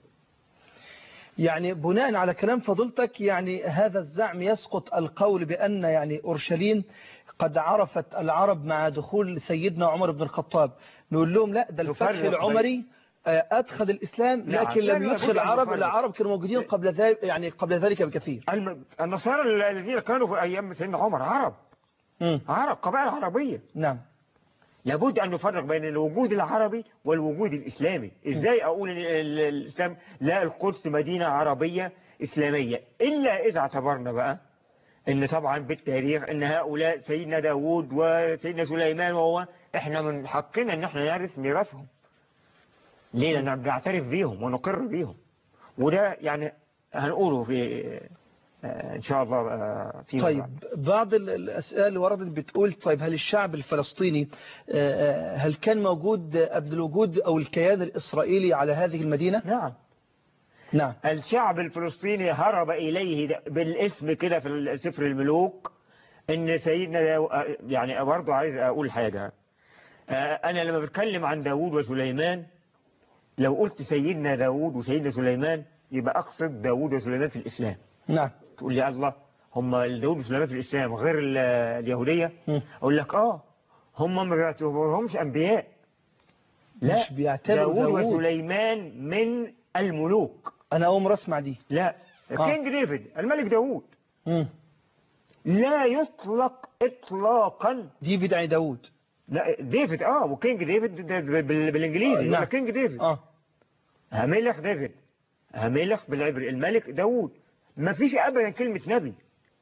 Speaker 1: يعني بناء على كلام فضيلتك يعني هذا الزعم يسقط القول بأن يعني أورشليم قد عرفت العرب مع دخول سيدنا عمر بن الخطاب نقول لهم لا ده الفتح
Speaker 2: نفرق
Speaker 1: العمري آه، أدخل الإسلام
Speaker 2: نعم.
Speaker 1: لكن
Speaker 2: لا،
Speaker 1: لم
Speaker 2: لا،
Speaker 1: يدخل
Speaker 2: بد أن
Speaker 1: العرب
Speaker 2: نفرق.
Speaker 1: العرب كانوا موجودين قبل ذلك يعني قبل ذلك بكثير
Speaker 2: الم- النصارى الذين كانوا في أيام سيدنا عمر عرب
Speaker 1: مم.
Speaker 2: عرب قبائل عربية
Speaker 1: نعم
Speaker 2: لابد أن نفرق بين الوجود العربي والوجود الإسلامي إزاي أقول إن ال- الإسلام لا القدس مدينة عربية إسلامية إلا إذا اعتبرنا بقى إن طبعا بالتاريخ إن هؤلاء سيدنا داود وسيدنا سليمان وهو إحنا من حقنا إن إحنا نرث ميراثهم ليه لأن بنعترف بيهم ونقر بيهم وده يعني هنقوله في آه، إن شاء الله آه، في
Speaker 1: طيب بعض ال- الأسئلة اللي وردت بتقول طيب هل الشعب الفلسطيني آه، آه، هل كان موجود قبل الوجود أو الكيان الإسرائيلي على هذه المدينة
Speaker 2: نعم
Speaker 1: نعم
Speaker 2: الشعب الفلسطيني هرب إليه ده- بالاسم كده في سفر الملوك إن سيدنا داو... يعني برضه عايز أقول حاجة آه، أنا لما بتكلم عن داوود وسليمان لو قلت سيدنا داوود وسيدنا سليمان يبقى أقصد داوود وسليمان في الإسلام
Speaker 1: نعم
Speaker 2: تقول لي الله هم داوود وسليمان في الإسلام غير ال- اليهودية
Speaker 1: مم.
Speaker 2: أقول لك آه هم ما بيعتبرهمش أنبياء لا
Speaker 1: مش بيعتبروا
Speaker 2: داوود
Speaker 1: داوود.
Speaker 2: وسليمان من الملوك
Speaker 1: أنا أول مرة أسمع دي
Speaker 2: لا
Speaker 1: آه.
Speaker 2: كينج ديفيد الملك داوود
Speaker 1: مم.
Speaker 2: لا يطلق اطلاقا
Speaker 1: دي بدعي داوود
Speaker 2: لا ديفيد اه وكينج ديفيد ده بال- بالانجليزي
Speaker 1: آه،
Speaker 2: يقول
Speaker 1: نعم.
Speaker 2: لك كينج ديفيد
Speaker 1: آه
Speaker 2: هملخ ديفيد هملخ بالعبري الملك داوود ما فيش ابدا كلمه نبي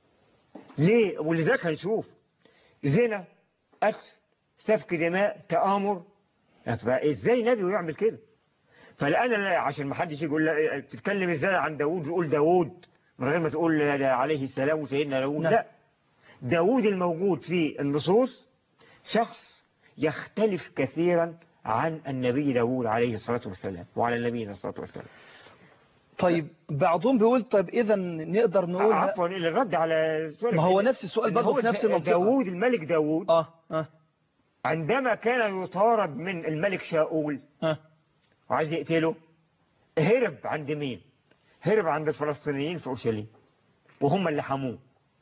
Speaker 2: ليه ولذلك هنشوف زنا قتل سفك دماء تآمر فازاي نبي ويعمل كده فالان لا عشان ما حدش يقول لا تتكلم ازاي عن داوود تقول داوود من غير ما تقول عليه السلام وسيدنا داوود
Speaker 1: نعم.
Speaker 2: لا داوود الموجود في النصوص شخص يختلف كثيرا عن النبي داوود عليه الصلاة والسلام وعلى نبينا الصلاة والسلام
Speaker 1: طيب بعضهم بيقول طيب إذا نقدر نقول
Speaker 2: عفوا الرد على سؤالك
Speaker 1: ما هو نفس السؤال
Speaker 2: إن
Speaker 1: برضه
Speaker 2: هو
Speaker 1: في نفس
Speaker 2: دا-
Speaker 1: المنطقة
Speaker 2: داوود الملك داوود
Speaker 1: آه آه
Speaker 2: عندما كان يطارد من الملك شاؤول
Speaker 1: آه
Speaker 2: وعايز يقتله هرب عند مين هرب عند الفلسطينيين في اورشليم وهم اللي حموه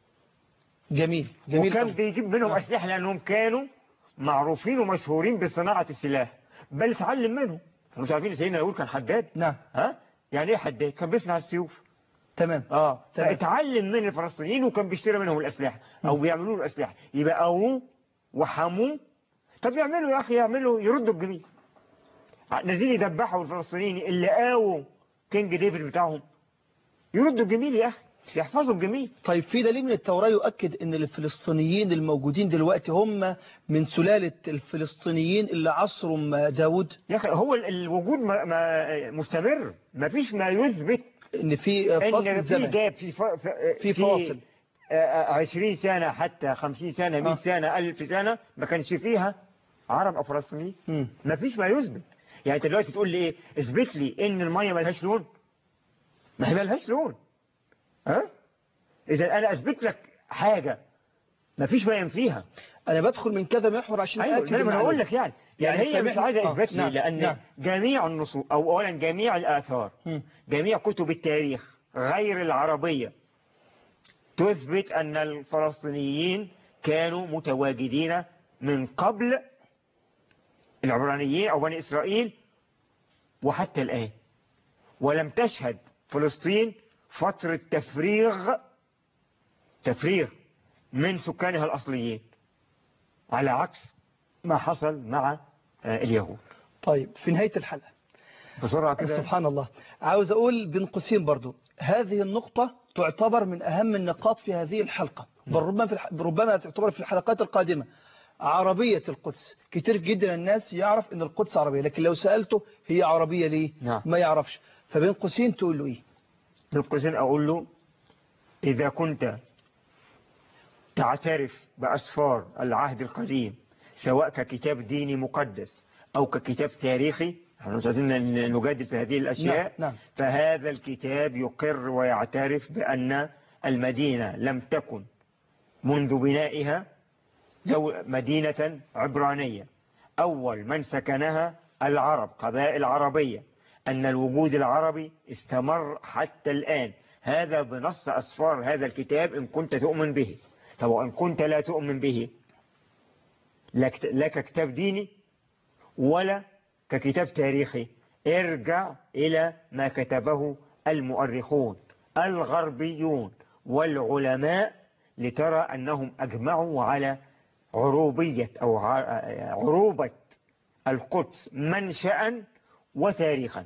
Speaker 1: جميل جميل
Speaker 2: وكان
Speaker 1: أوي.
Speaker 2: بيجيب منهم
Speaker 1: آه.
Speaker 2: اسلحه لانهم كانوا معروفين ومشهورين بصناعه السلاح بل اتعلم منهم احنا مش عارفين سيدنا داوود كان حداد
Speaker 1: نعم
Speaker 2: ها يعني ايه حداد كان بيصنع السيوف
Speaker 1: تمام
Speaker 2: اه
Speaker 1: تمام.
Speaker 2: فاتعلم من الفلسطينيين وكان بيشتري منهم الاسلحه او بيعملوا له الاسلحه يبقى قووه وحموه طب يعملوا يا اخي يعملوا يردوا الجميل نازلين يدبحوا الفلسطينيين اللي قاووا كينج ديفيد بتاعهم يردوا الجميل يا اخي يحفظوا الجميل
Speaker 1: طيب في دليل من التوراة يؤكد ان الفلسطينيين الموجودين دلوقتي هم من سلالة الفلسطينيين اللي عصروا داود
Speaker 2: يا اخي هو ال- الوجود ما ما مستمر ما فيش ما يثبت
Speaker 1: ان في فصل
Speaker 2: ان في
Speaker 1: زمن
Speaker 2: جاب في ف... ف...
Speaker 1: في فاصل.
Speaker 2: آه، آه، 20 سنة حتى 50 سنة 100
Speaker 1: آه.
Speaker 2: سنة 1000 سنة ما كانش فيها عرب أو فلسطينيين
Speaker 1: مم.
Speaker 2: ما فيش ما يثبت يعني انت دلوقتي تقول لي ايه اثبت لي ان المية ملهاش لون ما هي ملهاش لون ها اذا انا اثبت لك حاجة ما فيش ما ينفيها
Speaker 1: انا بدخل من كذا محور عشان
Speaker 2: ايوه
Speaker 1: اتاكد
Speaker 2: ما انا
Speaker 1: المعلومة.
Speaker 2: بقول لك يعني يعني,
Speaker 1: يعني
Speaker 2: هي مش
Speaker 1: سامحني.
Speaker 2: عايزه
Speaker 1: آه،
Speaker 2: اثبات لي
Speaker 1: نعم،
Speaker 2: لان
Speaker 1: نعم.
Speaker 2: جميع النصوص او اولا جميع الاثار
Speaker 1: مم.
Speaker 2: جميع كتب التاريخ غير العربيه تثبت ان الفلسطينيين كانوا متواجدين من قبل العبرانيين او بني اسرائيل وحتى الان ولم تشهد فلسطين فتره تفريغ تفريغ من سكانها الاصليين على عكس ما حصل مع آه، اليهود
Speaker 1: طيب في نهايه الحلقه
Speaker 2: بسرعة كده
Speaker 1: سبحان الله عاوز أقول بين قوسين برضو هذه النقطة تعتبر من أهم النقاط في هذه الحلقة بل ربما, في الح... ربما تعتبر في الحلقات القادمة عربية القدس كتير جدا الناس يعرف أن القدس عربية لكن لو سألته هي عربية ليه
Speaker 2: نعم.
Speaker 1: ما يعرفش فبين قوسين تقول له إيه
Speaker 2: بين قوسين أقول له إذا كنت تعترف بأسفار العهد القديم سواء ككتاب ديني مقدس أو ككتاب تاريخي احنا مش عايزين ن- نجادل في هذه الأشياء
Speaker 1: نعم، نعم.
Speaker 2: فهذا الكتاب يقر ويعترف بأن المدينة لم تكن منذ بنائها دو- مدينة عبرانية أول من سكنها العرب قبائل عربية أن الوجود العربي استمر حتى الآن هذا بنص أسفار هذا الكتاب إن كنت تؤمن به طب وإن كنت لا تؤمن به لك لك كتاب ديني ولا ككتاب تاريخي ارجع إلى ما كتبه المؤرخون الغربيون والعلماء لترى أنهم أجمعوا على عروبية أو ع- عروبة القدس منشأ وتاريخا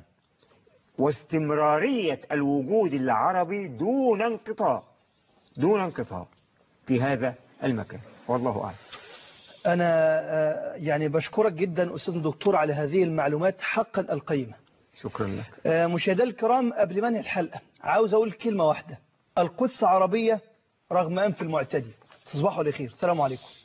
Speaker 2: واستمرارية الوجود العربي دون انقطاع دون انقطاع في هذا المكان والله أعلم
Speaker 1: أنا آه، يعني بشكرك جدا أستاذ الدكتور على هذه المعلومات حقا القيمة
Speaker 2: شكرا لك
Speaker 1: آه، مشاهدينا الكرام قبل ما انهي الحلقة عاوز أقول كلمة واحدة القدس عربية رغم أنف المعتدي تصبحوا على خير السلام عليكم